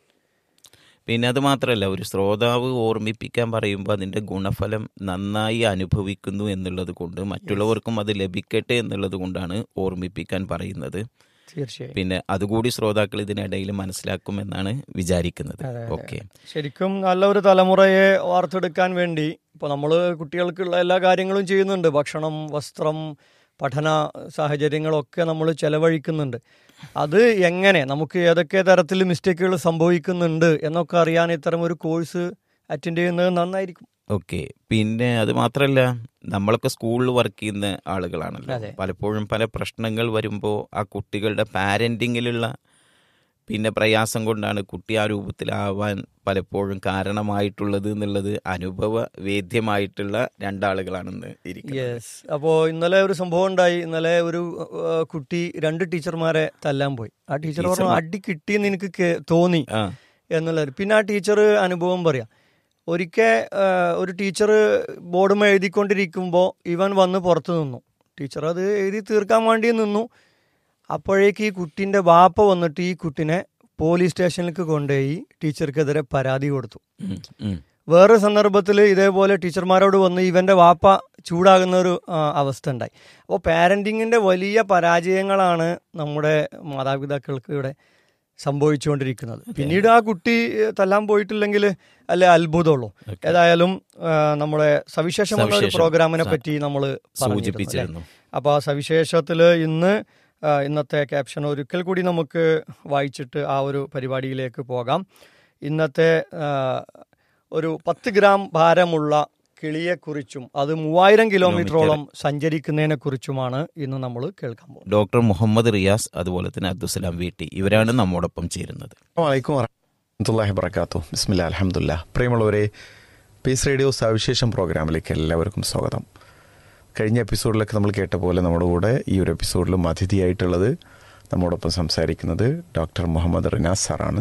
പിന്നെ അത് മാത്രമല്ല ഒരു ശ്രോതാവ് ഓർമ്മിപ്പിക്കാൻ പറയുമ്പോൾ അതിൻ്റെ ഗുണഫലം നന്നായി അനുഭവിക്കുന്നു എന്നുള്ളത് കൊണ്ട് മറ്റുള്ളവർക്കും അത് ലഭിക്കട്ടെ എന്നുള്ളത് കൊണ്ടാണ് ഓർമ്മിപ്പിക്കാൻ പറയുന്നത് തീർച്ചയായും പിന്നെ അതുകൂടി ശ്രോതാക്കൾ ഇതിനിടയിൽ മനസ്സിലാക്കുമെന്നാണ് വിചാരിക്കുന്നത് അതെ, അതെ. ഓക്കെ ശരിക്കും നല്ലൊരു തലമുറയെ വാർത്തെടുക്കാൻ വേണ്ടി ഇപ്പോൾ നമ്മൾ കുട്ടികൾക്കുള്ള എല്ലാ കാര്യങ്ങളും ചെയ്യുന്നുണ്ട് ഭക്ഷണം വസ്ത്രം പഠന സാഹചര്യങ്ങളൊക്കെ നമ്മൾ ചെലവഴിക്കുന്നുണ്ട് അത് എങ്ങനെ നമുക്ക് ഏതൊക്കെ തരത്തിൽ മിസ്റ്റേക്കുകൾ സംഭവിക്കുന്നുണ്ട് എന്നൊക്കെ അറിയാൻ ഇത്തരം ഒരു കോഴ്സ് അറ്റൻഡ് ചെയ്യുന്നത് നന്നായിരിക്കും ഓക്കെ പിന്നെ അത് മാത്രമല്ല നമ്മളൊക്കെ സ്കൂളിൽ വർക്ക് ചെയ്യുന്ന ആളുകളാണല്ലോ അതെ. പലപ്പോഴും പല പ്രശ്നങ്ങൾ വരുമ്പോൾ ആ കുട്ടികളുടെ പാരൻറ്റിങ്ങിലുള്ള പിന്നെ പ്രയാസം കൊണ്ടാണ് കുട്ടി ആ രൂപത്തിലാവാൻ പലപ്പോഴും കാരണമായിട്ടുള്ളത് എന്നുള്ളത് അനുഭവ വേദ്യമായിട്ടുള്ള രണ്ടാളുകളാണെന്ന് ഇരിക്കുന്നത് യെസ് അപ്പോൾ ഇന്നലെ ഒരു സംഭവം ഉണ്ടായി ഇന്നലെ ഒരു ആ, കുട്ടി രണ്ട് ടീച്ചർമാരെ തല്ലാൻ പോയി ആ ടീച്ചർ പറഞ്ഞു ടീച്ചർമാർ? അടി കിട്ടിയെന്ന് എനിക്ക് കേ- തോന്നി ആ എന്നുള്ളത് പിന്നെ ആ ടീച്ചർ അനുഭവം പറയാം ഒരിക്കൽ ഒരു ടീച്ചർ ബോർഡും എഴുതിക്കൊണ്ടിരിക്കുമ്പോൾ ഇവൻ വന്ന് പുറത്ത് നിന്നു ടീച്ചർ അത് എഴുതി തീർക്കാൻ വേണ്ടി നിന്നു അപ്പോഴേക്ക് ഈ കുട്ടീൻ്റെ വാപ്പ വന്നിട്ട് ഈ കുട്ടിനെ പോലീസ് സ്റ്റേഷനിലേക്ക് കൊണ്ടുപോയി ടീച്ചർക്കെതിരെ പരാതി കൊടുത്തു ഉം, ഉം. വേറെ സന്ദർഭത്തിൽ ഇതേപോലെ ടീച്ചർമാരോട് വന്ന് ഇവന്റെ വാപ്പ ചൂടാകുന്ന ഒരു ആ, അവസ്ഥ ഉണ്ടായി അപ്പോൾ പാരന്റിങ്ങിന്റെ വലിയ പരാജയങ്ങളാണ് നമ്മുടെ മാതാപിതാക്കൾക്ക് ഇവിടെ സംഭവിച്ചുകൊണ്ടിരിക്കുന്നത് പിന്നീട് ആ കുട്ടി ഏഹ്, തല്ലാൻ പോയിട്ടില്ലെങ്കിൽ അല്ലെ അത്ഭുതമുള്ളൂ Okay. ഏതായാലും ആ, നമ്മുടെ സവിശേഷമുള്ള ഒരു സവിശേഷം. പ്രോഗ്രാമിനെ സ- പറ്റി നമ്മൾ സൂചിപ്പിച്ചിരുന്നു അപ്പോൾ ആ സവിശേഷത്തിൽ ഇന്ന് ആ, ഇന്നത്തെ ക്യാപ്ഷൻ ഒരിക്കൽ കൂടി നമുക്ക് വായിച്ചിട്ട് ആ ഒരു പരിപാടിയിലേക്ക് പോകാം ഇന്നത്തെ ആ, ഒരു പത്ത് ഗ്രാം ഭാരമുള്ള കിളിയെക്കുറിച്ചും അത് മൂവായിരം കിലോമീറ്ററോളം സഞ്ചരിക്കുന്നതിനെ കുറിച്ചുമാണ് ഇന്ന് നമ്മൾ കേൾക്കാൻ പോകുന്നത് ഡോക്ടർ മുഹമ്മദ് റിയാസ് അതുപോലെ തന്നെ അബ്ദുസലാം വീട്ടി ഇവരാണ് നമ്മോടൊപ്പം ചേരുന്നത് വലൈക്കും വറഹമത്തല്ലാഹി വർക്കാത്തു ബിസ്മില്ല അലഹമുല്ല പ്രിയമുള്ളവരെ പീസ് റേഡിയോ സവിശേഷം പ്രോഗ്രാമിലേക്ക് എല്ലാവർക്കും സ്വാഗതം കഴിഞ്ഞ എപ്പിസോഡിലൊക്കെ നമ്മൾ കേട്ട പോലെ നമ്മുടെ കൂടെ ഈ ഒരു എപ്പിസോഡിലും അതിഥിയായിട്ടുള്ളത് നമ്മോടൊപ്പം സംസാരിക്കുന്നത് ഡോക്ടർ മുഹമ്മദ് റിനാസ് സാറാണ്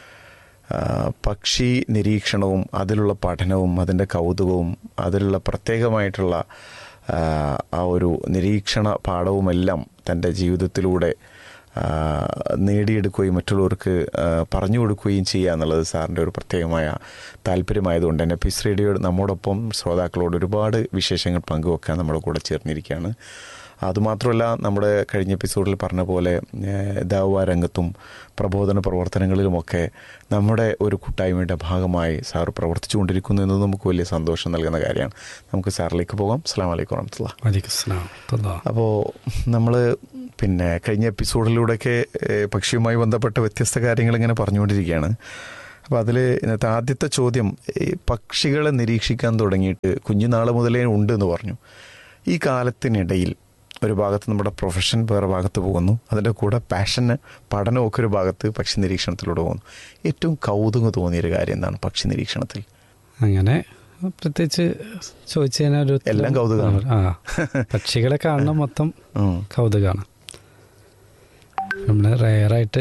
ആ, പക്ഷി നിരീക്ഷണവും അതിലുള്ള പഠനവും അതിൻ്റെ കൗതുകവും അതിലുള്ള പ്രത്യേകമായിട്ടുള്ള ആ, ആ ഒരു നിരീക്ഷണ പാഠവുമെല്ലാം തൻ്റെ ജീവിതത്തിലൂടെ ആ, നേടിയെടുക്കുകയും മറ്റുള്ളവർക്ക് ആ, പറഞ്ഞു കൊടുക്കുകയും ചെയ്യുക എന്നുള്ളത് സാറിൻ്റെ ഒരു പ്രത്യേകമായ താല്പര്യമായതുകൊണ്ട് തന്നെ പീസ് റേഡിയോ നമ്മോടൊപ്പം ശ്രോതാക്കളോട് ഒരുപാട് വിശേഷങ്ങൾ പങ്കുവെക്കാൻ നമ്മുടെ കൂടെ ചേർന്നിരിക്കുകയാണ് അതുമാത്രമല്ല നമ്മുടെ കഴിഞ്ഞ എപ്പിസോഡിൽ പറഞ്ഞ പോലെ ഏഹ്, ദാവ രംഗത്തും പ്രബോധന പ്രവർത്തനങ്ങളിലുമൊക്കെ നമ്മുടെ ഒരു കൂട്ടായ്മയുടെ ഭാഗമായി സാർ പ്രവർത്തിച്ചുകൊണ്ടിരിക്കുന്നു എന്നത് നമുക്ക് വലിയ സന്തോഷം നൽകുന്ന കാര്യമാണ് നമുക്ക് സാറിലേക്ക് പോകാം അസ്സാം വലൈക്കും വറഹമത്തുള്ള വലൈക്കുസ്സലാം തല്ലാ. അപ്പോൾ നമ്മൾ പിന്നെ കഴിഞ്ഞ എപ്പിസോഡിലൂടെയൊക്കെ ഏഹ്, പക്ഷിയുമായി ബന്ധപ്പെട്ട വ്യത്യസ്ത കാര്യങ്ങൾ ഇങ്ങനെ പറഞ്ഞുകൊണ്ടിരിക്കുകയാണ് അപ്പോൾ അതിൽ ഇന്നത്തെ ആദ്യത്തെ ചോദ്യം ഈ പക്ഷികളെ നിരീക്ഷിക്കാൻ തുടങ്ങിയിട്ട് കുഞ്ഞുനാൾ മുതലേ ഉണ്ട് എന്ന് പറഞ്ഞു ഈ കാലത്തിനിടയിൽ ഒരു ഭാഗത്ത് നമ്മുടെ പ്രൊഫഷൻ വേറെ ഭാഗത്ത് പോകുന്നു അതിൻ്റെ കൂടെ പാഷന് പഠനമൊക്കെ ഒരു ഭാഗത്ത് പക്ഷി നിരീക്ഷണത്തിലൂടെ പോകുന്നു ഏറ്റവും കൗതുകം തോന്നിയൊരു കാര്യം എന്താണ് പക്ഷി നിരീക്ഷണത്തിൽ അങ്ങനെ പ്രത്യേകിച്ച് ചോദിച്ചു കഴിഞ്ഞാൽ ഒരു ഉത്തരം എല്ലാം കൗതുകമാണ്. ആ പക്ഷികളെ കാണണം മൊത്തം ഉം. കൗതുകമാണ് നമ്മൾ റയറായിട്ട്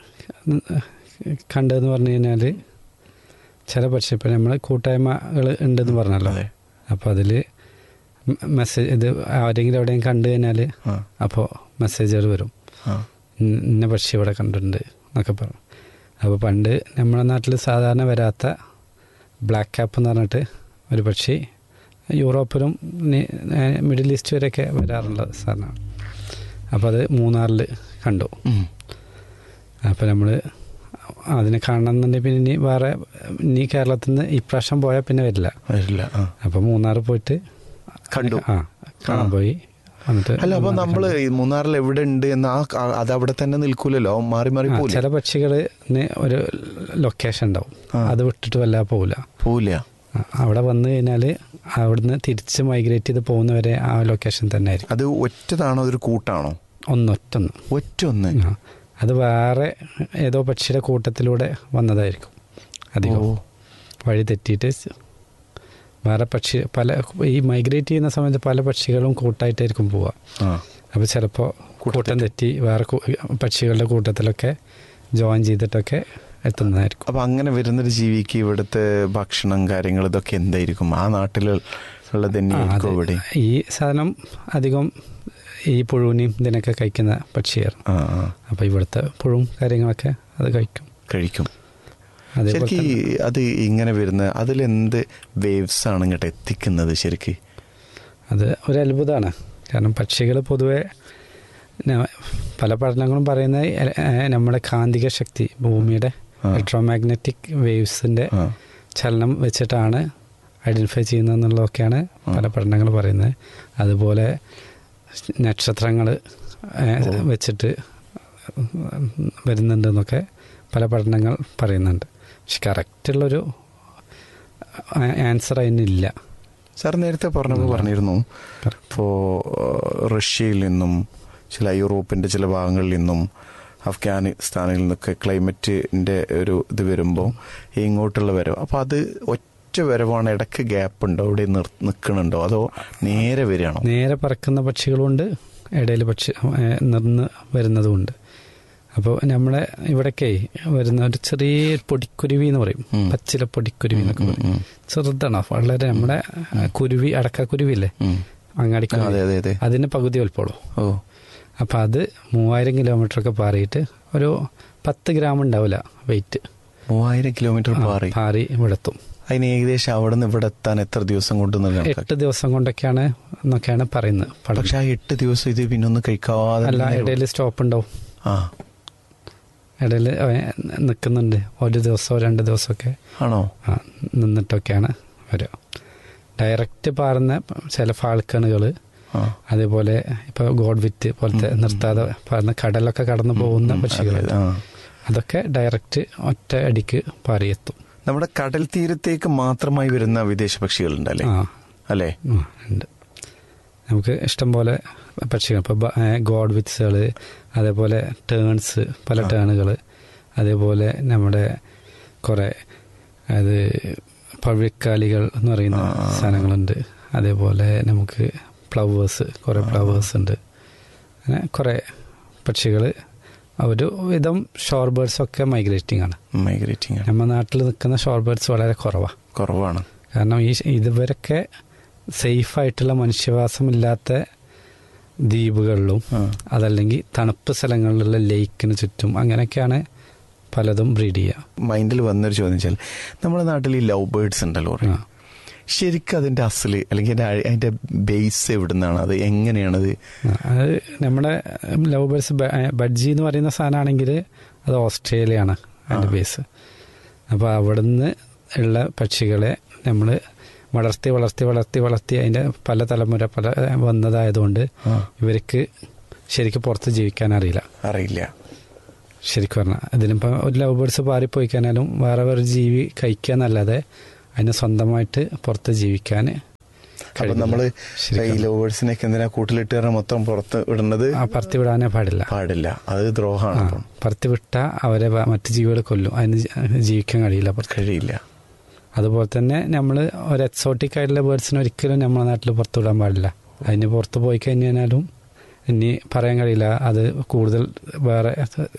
കണ്ടതെന്ന് പറഞ്ഞു കഴിഞ്ഞാൽ ചില പക്ഷി ഇപ്പം നമ്മൾ കൂട്ടായ്മകൾ ഉണ്ടെന്ന് പറഞ്ഞല്ലോ അതെ. അപ്പോൾ അതിൽ മെസ്സേജ് ഇത് ആരെങ്കിലും എവിടെയും കണ്ടു കഴിഞ്ഞാൽ ആ, അപ്പോൾ മെസ്സേജുകൾ വരും ആ. ഇന്ന ഇന്ന പക്ഷി ഇവിടെ കണ്ടിട്ടുണ്ട് എന്നൊക്കെ പറഞ്ഞു അപ്പോൾ പണ്ട് നമ്മുടെ നാട്ടിൽ സാധാരണ വരാത്ത ബ്ലാക്ക് ക്യാപ്പ് എന്ന് പറഞ്ഞിട്ട് ഒരു പക്ഷി യൂറോപ്പിലും നി- ഏ, മിഡിൽ ഈസ്റ്റ് വരെയൊക്കെ വരാറുള്ള സാധനമാണ് അപ്പോൾ അത് മൂന്നാറിൽ കണ്ടു ഉം. അപ്പോൾ നമ്മൾ അതിനെ കാണണമെന്നുണ്ടെങ്കിൽ പിന്നെ ഇനി വേറെ ഇനി കേരളത്തിൽ നിന്ന് ഇപ്രാവശ്യം പോയാൽ പിന്നെ വരില്ല വരില്ല ആ. അപ്പോൾ മൂന്നാർ പോയിട്ട് കണ്ടു ആ കാണാൻ ആ. പോയി എന്നിട്ട് അല്ല അപ്പൊ മൂന്നാർ നമ്മള് കണ്ടു. ഈ മൂന്നാറിൽ എവിടെ ഉണ്ട് എന്ന് ആ ആ- അത് അവിടെ തന്നെ നിൽക്കൂലല്ലോ മാറി മാറി ആ, പോവില്ല ചില പക്ഷികളിന് ഒരു ലൊക്കേഷൻ ഉണ്ടാവും ആ. അത് വിട്ടിട്ട് വല്ല പോവില്ല പോവില്ല ആ, അവിടെ വന്നു കഴിഞ്ഞാൽ അവിടുന്ന് തിരിച്ച് മൈഗ്രേറ്റ് ചെയ്ത് പോകുന്നവരെ ആ ലൊക്കേഷൻ തന്നെ ആയിരിക്കും അത് ഒറ്റതാണോ അതൊരു കൂട്ടാണോ ഒന്നൊറ്റൊന്ന് ഒറ്റ ഒന്ന് ആ. അത് വേറെ ഏതോ പക്ഷിയുടെ കൂട്ടത്തിലൂടെ വന്നതായിരിക്കും അധികം ഓ. വഴി തെറ്റിയിട്ട് സ് വേറെ പക്ഷി പല ഈ മൈഗ്രേറ്റ് ചെയ്യുന്ന സമയത്ത് പല പക്ഷികളും കൂട്ടായിട്ടായിരിക്കും പോവുക ആ അപ്പോൾ ചിലപ്പോൾ കൂട്ടം തെറ്റി വേറെ കൂ- പക്ഷികളുടെ കൂട്ടത്തിലൊക്കെ ജോയിൻ ചെയ്തിട്ടൊക്കെ എത്തുന്നതായിരിക്കും അപ്പൊ അങ്ങനെ വരുന്നൊരു ജീവിക്ക് ഇവിടുത്തെ ഭക്ഷണം കാര്യങ്ങൾ ഇതൊക്കെ എന്തായിരിക്കും ആ നാട്ടിൽ ഉള്ളത് ആ, തന്നെയായിരിക്കും അതെ. ഇവിടെ ഈ സാധനം അധികം ഈ പുഴുവിനെയും ഇതിനൊക്കെ കഴിക്കുന്ന പക്ഷിയായിരുന്നു ആ ആ അപ്പോൾ ഇവിടുത്തെ പുഴുവും കാര്യങ്ങളൊക്കെ അത് കഴിക്കും കഴിക്കും അതേപോലെ ശരിക്ക് തന്നെ അത് ഇങ്ങനെ വരുന്ന അതിലെന്ത് വേവ്സ് ആണ് ഇങ്ങോട്ട് എത്തിക്കുന്നത് ശരിക്ക് അത് ഒരു അത്ഭുതമാണ് കാരണം പക്ഷികൾ പൊതുവെ ന- പല പഠനങ്ങളും പറയുന്നത് എ- ഏ, നമ്മുടെ കാന്തിക ശക്തി ഭൂമിയുടെ ആ. ഇലക്ട്രോമാഗ്നറ്റിക് വേവ്സിൻ്റെ ആ ചലനം വെച്ചിട്ടാണ് ഐഡൻറ്റിഫൈ ചെയ്യുന്നത് എന്നുള്ളതൊക്കെയാണ് ആ. പല പഠനങ്ങൾ പറയുന്നത് അതുപോലെ നക്ഷത്രങ്ങൾ വെച്ചിട്ട് വരുന്നുണ്ടെന്നൊക്കെ പല പഠനങ്ങൾ പറയുന്നുണ്ട് പക്ഷെ കറക്റ്റുള്ളൊരു ആൻസർ അതിനില്ല സാർ നേരത്തെ പറഞ്ഞപ്പോൾ പറഞ്ഞിരുന്നു ഇപ്പോൾ റഷ്യയിൽ നിന്നും ചില യൂറോപ്പിൻ്റെ ചില ഭാഗങ്ങളിൽ നിന്നും അഫ്ഗാനിസ്ഥാനിൽ നിന്നൊക്കെ ക്ലൈമറ്റിൻ്റെ ഒരു ഇത് വരുമ്പോൾ ഇങ്ങോട്ടുള്ള വരവ് അപ്പോൾ അത് ഒറ്റ വരവാണ് ഇടയ്ക്ക് ഗ്യാപ്പ് ഉണ്ടോ അവിടെ നിർ നിൽക്കണുണ്ടോ അതോ നേരെ വരികയാണോ നേരെ പറക്കുന്ന പക്ഷികളുണ്ട് ഇടയിൽ പക്ഷി ഏ, നിന്ന് വരുന്നതുമുണ്ട് അപ്പോൾ നമ്മളെ ഇവിടേക്കേ വരുന്ന ഒരു ചെറിയ പൊടിക്കുരുവി എന്ന് പറയും ഉം. പച്ചില പൊടിക്കുരുവി എന്നൊക്കെ ഉം, പറയും ഉം, ചെറുതാണ് വളരെ നമ്മുടെ ആ, കുരുവി അടക്കക്കുരുവി ഇല്ലേ ഉം. അങ്ങാടി ആ, അതെ അതെ അതെ അതിന് പകുതി വലുപ്പമുള്ളൂ ഓ അപ്പം അത് മൂവായിരം കിലോമീറ്റർ ഒക്കെ പാറിയിട്ട് ഒരു പത്ത് ഗ്രാം ഉണ്ടാവില്ല വെയിറ്റ് മൂവായിരം കിലോമീറ്റർ പാറി പാറി ഇവിടെത്തും അതിന് ഏകദേശം അവിടെ നിന്ന് ഇവിടെ എത്താൻ എത്ര ദിവസം കൊണ്ട് എട്ട് ദിവസം കൊണ്ടൊക്കെയാണ് എന്നൊക്കെയാണ് പറയുന്നത് പഠനം. പക്ഷെ ആ എട്ട് ദിവസം ഇത് പിന്നെ ഒന്നും കഴിക്കാതെ അല്ല തന്നെ- ഇടയിൽ സ്റ്റോപ്പ് ഉണ്ടാവും ആ ഇടയിൽ നിൽക്കുന്നുണ്ട് ഒരു ദിവസമോ രണ്ട് ദിവസമൊക്കെ ആണോ ആ, നിന്നിട്ടൊക്കെയാണ് വരിക ഡയറക്റ്റ് പാറുന്ന ചില ഫാൾക്കണുകൾ ആ അതേപോലെ ഇപ്പോൾ ഗോഡ് വിറ്റ് പോലത്തെ നിർത്താതെ പാറുന്ന കടലൊക്കെ കടന്നു പോകുന്ന പക്ഷികൾ അതെ, ആ. അതൊക്കെ ഡയറക്റ്റ് ഒറ്റ അടിക്ക് പാറിയെത്തും നമ്മുടെ കടൽ തീരത്തേക്ക് മാത്രമായി വരുന്ന വിദേശ പക്ഷികളുണ്ടല്ലേ ആ അല്ലേ ആ, ഉണ്ട് നമുക്ക് ഇഷ്ടം പോലെ പക്ഷികൾ ഇപ്പോൾ ഗോഡ് വിറ്റ്സുകൾ അതേപോലെ ടേൺസ് പല ടേണുകൾ അതേപോലെ നമ്മുടെ കുറേ അത് പവിഴക്കാലികൾ എന്ന് പറയുന്ന ആ, ആ, ആ. സാധനങ്ങളുണ്ട് അതേപോലെ നമുക്ക് ഫ്ലവേഴ്സ് കുറേ ഫ്ലവേഴ്സ് ഉണ്ട് അങ്ങനെ കുറേ പക്ഷികൾ ഒരു വിധം ഷോർ ബേർഡ്സ് ഒക്കെ മൈഗ്രേറ്റിംഗ് ആണ് മൈഗ്രേറ്റിംഗ് ആണ് നമ്മുടെ നാട്ടിൽ നിൽക്കുന്ന ഷോർ ബേർഡ്സ് വളരെ കുറവാണ് കുറവാണ് കാരണം ഈ ഇതുവരൊക്കെ സേഫായിട്ടുള്ള മനുഷ്യവാസമില്ലാത്ത ദ്വീപുകളിലും ആ. അതല്ലെങ്കിൽ തണുപ്പ് സ്ഥലങ്ങളിലുള്ള ലേക്കിന് ചുറ്റും അങ്ങനെയൊക്കെയാണ് പലതും ബ്രീഡ് ചെയ്യുക മൈൻഡിൽ വന്നൊരു ചോദ്യം വെച്ചാൽ നമ്മുടെ നാട്ടിൽ ഈ ലവ് ബേർഡ്സ് ഉണ്ടല്ലോ കുറേ. ആ. ശരിക്കും അതിന്റെ അസല് അല്ലെങ്കിൽ അതിന്റെ അഴ- അതിന്റെ ബേസ് എവിടെ നിന്നാണ് അത് എങ്ങനെയാണത് ആ, അത് നമ്മുടെ ലവ് ബേഴ്സ് ബഡ്ജി എന്ന് പറയുന്ന സാധനമാണെങ്കിൽ അത് ഓസ്ട്രേലിയയാണ് അതിൻ്റെ ആ. ബേസ് അപ്പോൾ അവിടുന്ന് ഉള്ള പക്ഷികളെ നമ്മൾ വളർത്തി വളർത്തി വളർത്തി വളർത്തി അതിൻ്റെ പല തലമുറ പല വന്നതായതുകൊണ്ട് ആ. ഇവർക്ക് ശരിക്കും പുറത്ത് ജീവിക്കാൻ അറിയില്ല അറിയില്ല ശരിക്കും പറഞ്ഞാൽ ഇതിനിപ്പോൾ ഒരു ലവ് ബേർഡ്സ് പാറിപ്പോയി കഴിഞ്ഞാലും വേറെ വേറെ ജീവി കഴിക്കുക എന്നല്ലാതെ അതിന് സ്വന്തമായിട്ട് പുറത്ത് ജീവിക്കാൻ അപ്പൊ നമ്മള് ശരിക്കും. ഈ ലവേഴ്സിനൊക്കെ എന്തിനാ കൂട്ടിലിട്ട് കാരണം മൊത്തം പുറത്ത് ഇടുന്നത് ആ പറത്തി വിടാനേ പാടില്ല പാടില്ല അത് ദ്രോഹമാണ് ആ അപ്പം പറത്തി വിട്ടാൽ അവരെ വ- മറ്റ് ജീവികളെ കൊല്ലും അതിന് ജി- ജീവിക്കാൻ കഴിയില്ല പുറത്ത് കഴിയില്ല അതുപോലെ തന്നെ നമ്മൾ ഒരു എക്സോട്ടിക് ആയിട്ടുള്ള ബേർഡ്സിനെ ഒരിക്കലും നമ്മുടെ നാട്ടിൽ പുറത്തു വിടാൻ പാടില്ല അതിന് പുറത്ത് പോയി കഴിഞ്ഞാലും ഇനി പറയാൻ കഴിയില്ല അത് കൂടുതൽ വേറെ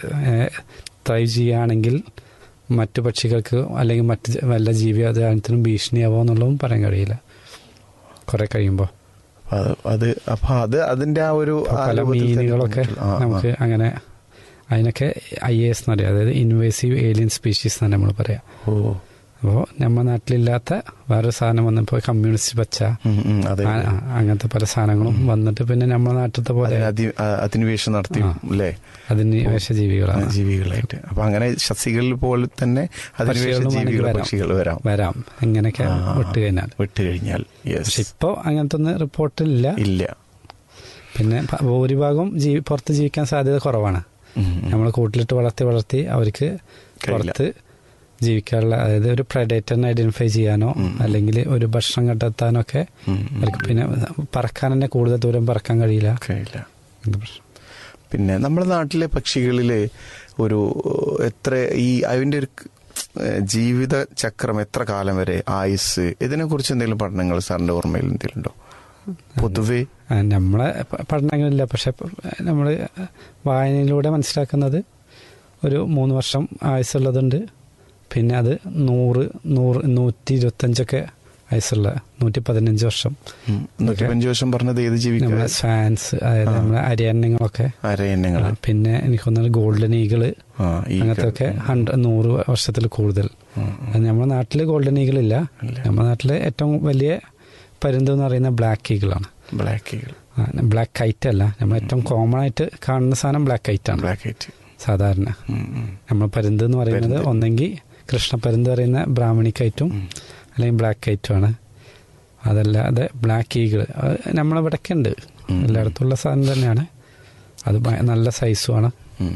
ട്രൈ ചെയ്യുകയാണെങ്കിൽ മറ്റു പക്ഷികൾക്ക് അല്ലെങ്കിൽ മറ്റ് ജ- വല്ല ജീവിജാലത്തിനും ഭീഷണിയാവോ എന്നുള്ളതും പറയാൻ കഴിയില്ല കുറെ കഴിയുമ്പോൾ അപ്പൊ അത് അത് അപ്പൊ അത് അതിന്റെ ആ ഒരു ആ പല രൂപത്തിൽ തന്നെ മീനുകളൊക്കെ ആ, ആ. നമുക്ക് അങ്ങനെ അതിനൊക്കെ ഐ എസ് എന്ന് പറയാം അതായത് ഇൻവേസീവ് ഏലിയൻ സ്പീഷീസ് എന്നാണ് നമ്മൾ പറയാം ഓ അപ്പോൾ നമ്മുടെ നാട്ടിലില്ലാത്ത വേറൊരു സാധനം വന്നപ്പോൾ കമ്മ്യൂണിസ്റ്റ് പച്ച ഉം, ഉം, അതെ ആ- ആ- അങ്ങനത്തെ പല സാധനങ്ങളും വന്നിട്ട് പിന്നെ നമ്മുടെ നാട്ടിലത്തെ പോലെ അതിന് അതി- ആ, അധിനിവേശം നടത്തി ആ. അല്ലേ അതിന് വിഷജീവികളാണ് ജീവികളായിട്ട് അപ്പൊ അങ്ങനെ സസ്യകളിൽ പോലെ തന്നെ അധിനിവേശ പക്ഷികളും ജീവികൾ വേണമെങ്കിൽ വരാം. പക്ഷികൾ വരാം വരാം ഇങ്ങനെയൊക്കെ ആ. വിട്ട് കഴിഞ്ഞാൽ വിട്ട് കഴിഞ്ഞാൽ പക്ഷെ യെസ് ഇപ്പോൾ അങ്ങനത്തെ ഒന്നും റിപ്പോർട്ടില്ല ഇല്ല പിന്നെ പ- ഭൂരിഭാഗം ജീവി പുറത്ത് ജീവിക്കാൻ സാധ്യത കുറവാണ് ഉം, ഉം. നമ്മൾ കൂട്ടിലിട്ട് വളർത്തി വളർത്തി അവർക്ക് കഴിയില്ല. പുറത്ത് ജീവിക്കാനുള്ള അതായത് ഒരു പ്രഡേറ്ററിനെ ഐഡന്റിഫൈ ചെയ്യാനോ ഉം. അല്ലെങ്കിൽ ഒരു ഭക്ഷണം കണ്ടെത്താനോ ഒക്കെ ഉം, ഉം. അവർക്ക് പിന്നെ പറക്കാൻ തന്നെ കൂടുതൽ ദൂരം പറക്കാൻ കഴിയില്ല കഴിയില്ല ഇത് പ്രശ്നം. പിന്നെ നമ്മുടെ നാട്ടിലെ പക്ഷികളില് ഒരു എത്ര ഈ അതിന്റെ ഒരു ഏഹ്, ജീവിത ചക്രം എത്ര കാലം വരെ ആയുസ് ഇതിനെ കുറിച്ച് എന്തെങ്കിലും പഠനങ്ങൾ സാറിന്റെ ഓർമ്മയിൽ എന്തെങ്കിലും ഉണ്ടോ പൊതുവെ ആ, നമ്മളെ പ- പഠനങ്ങളില്ല പക്ഷെ നമ്മൾ വായനയിലൂടെ മനസ്സിലാക്കുന്നത് ഒരു മൂന്ന് വർഷം ആയുസ്സുള്ളതുണ്ട് പിന്നെ അത് നൂറ് നൂറ് നൂറ്റി ഇരുപത്തഞ്ചൊക്കെ ആയുസ്സുള്ള നൂറ്റി പതിനഞ്ച് വർഷം ഉം, നൂറ്റിപ്പഞ്ച് വർഷം പറഞ്ഞത് ഏത് നമ്മളെ ജീവിക്കാൻ സ്വാൻസ് അതായത് ആ. നമ്മളെ അരിയന്നങ്ങളൊക്കെ അരയന്നങ്ങൾ ആ, പിന്നെ എനിക്ക് തോന്നുന്നത് ഗോൾഡൻ ഈഗിള് ആ ഈ അങ്ങനത്തെ ഒക്കെ ഹൺഡ്രഡ് നൂറ് വർഷത്തിൽ കൂടുതൽ അത് നമ്മുടെ നാട്ടിൽ ഗോൾഡൻ ഈഗിൾ ഇല്ല ഇല്ല. നമ്മുടെ നാട്ടിൽ ഏറ്റവും വലിയ പരുന്ത് എന്ന് പറയുന്ന ബ്ലാക്ക് ഈഗിളാണ് ബ്ലാക്ക് ഈഗിൾ ബ്ലാക്ക് കൈറ്റ് അല്ല നമ്മൾ ഏറ്റവും കോമൺ ആയിട്ട് കാണുന്ന സാധനം ബ്ലാക്ക് കൈറ്റ് ആണ് ബ്ലാക്ക് ഹൈറ്റ് സാധാരണ നമ്മൾ പരുന്ത് എന്ന് പറയുന്നത് പരുന്ത്. ഒന്നെങ്കിൽ കൃഷ്ണപ്പരുന്ത് പറയുന്ന ബ്രാഹ്മണി കൈറ്റും അല്ലെങ്കിൽ ബ്ലാക്ക് കൈറ്റും ആണ് അതല്ലാതെ ബ്ലാക്ക് ഈഗിൾ നമ്മളിവിടൊക്കെ ഉണ്ട് ഉം. എല്ലായിടത്തുള്ള സാധനം തന്നെയാണ് അത് ഭയ- നല്ല സൈസുമാണ്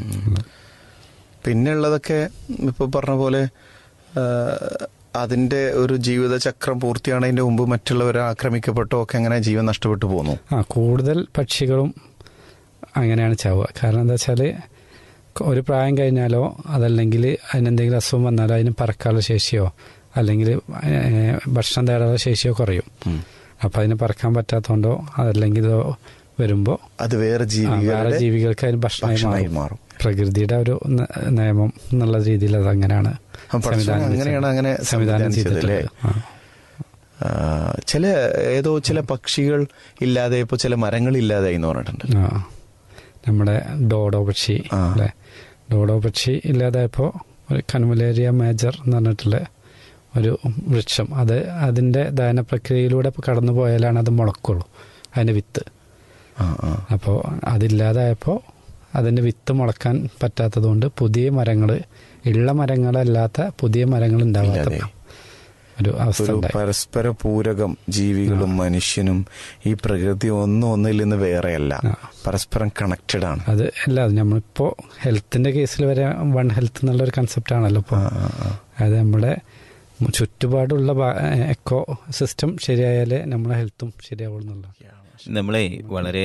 പിന്നെ ഉള്ളതൊക്കെ ഇപ്പൊ പറഞ്ഞ പോലെ ആ, അതിന്റെ ഒരു ജീവിത ചക്രം പൂർത്തിയാണതിന്റെ മുമ്പ് മറ്റുള്ളവരെ ആക്രമിക്കപ്പെട്ടോ ഒക്കെ അങ്ങനെ ജീവൻ നഷ്ടപ്പെട്ടു പോന്നു ആ കൂടുതൽ പക്ഷികളും അങ്ങനെയാണ് ചാവുക കാരണം എന്താ വെച്ചാൽ ഒരു പ്രായം കഴിഞ്ഞാലോ അതല്ലെങ്കിൽ അതിനെന്തെങ്കിലും അസുഖം വന്നാലോ അതിന് പറക്കാനുള്ള ശേഷിയോ അല്ലെങ്കിൽ ഏഹ്, ഭക്ഷണം തേടാനുള്ള ശേഷിയോ കുറയും ഉം. അപ്പം അതിന് പറക്കാൻ പറ്റാത്തതുകൊണ്ടോ അതല്ലെങ്കിൽ ഇതോ വരുമ്പോൾ അത് വേറെ വേറെ ജീവികളുടെ ജീവികൾക്ക് അതിന് ഭക്ഷണമായി ഭക്ഷണമായി മാറും മാറും പ്രകൃതിയുടെ ഒരു ന- നിയമം എന്നുള്ള രീതിയിൽ അത് അങ്ങനെയാണ് ആ, പടച്ചോൻ സംവിധാനം അങ്ങനെയാണ് അങ്ങനെ സംവിധാനം സംവിധാനിച്ചത് അല്ലേ ചെയ്തിട്ടുള്ളത് ആ. ആ, ചില ഏതോ ചില പക്ഷികൾ ഇല്ലാതെ ഇപ്പൊ ചില മരങ്ങൾ ഇല്ലാതായി എന്ന് പറഞ്ഞിട്ടുണ്ട് ആ നമ്മുടെ ഡോഡോ പക്ഷി ആ. അല്ലേ ഡോഡോ പക്ഷി ഇല്ലാതായപ്പോൾ ഒരു കൺമുലേരിയ മേജർ എന്ന് പറഞ്ഞിട്ടുള്ള ഒരു വൃക്ഷം അത് അതിൻ്റെ ദഹന പ്രക്രിയയിലൂടെ കടന്നു പോയാലാണ് അത് മുളക്കുള്ളൂ അതിൻ്റെ വിത്ത് ആ, ആ. അപ്പോൾ അതില്ലാതായപ്പോൾ അതിൻ്റെ വിത്ത് മുളക്കാൻ പറ്റാത്തതുകൊണ്ട് പുതിയ മരങ്ങൾ ഉള്ള മരങ്ങളല്ലാത്ത പുതിയ മരങ്ങൾ ഉണ്ടാവാത്ത ഇല്ലാതെ. ഒരു അവസ്ഥ ഒരു ഉണ്ടായി പരസ്പര പൂരകം ജീവികളും മനുഷ്യനും ഈ പ്രകൃതി ഒന്നും ഒന്നിൽ നിന്ന് വേറെയല്ല ആ. പരസ്പരം കണക്റ്റഡ് ആണ് അത് അല്ല നമ്മളിപ്പോൾ ഹെൽത്തിൻ്റെ കേസിൽ വരെ വൺ ഹെൽത്ത് എന്നുള്ളൊരു കൺസെപ്റ്റ് ആണല്ലോ ഇപ്പോൾ ആ, ആ, ആ. അതായത് നമ്മുടെ ചുറ്റുപാടുള്ള എക്കോ സിസ്റ്റം ശരിയായാലേ നമ്മളെ ഹെൽത്തും ശരിയാവുള്ളൂ എന്നുള്ളത് നമ്മളെ വളരെ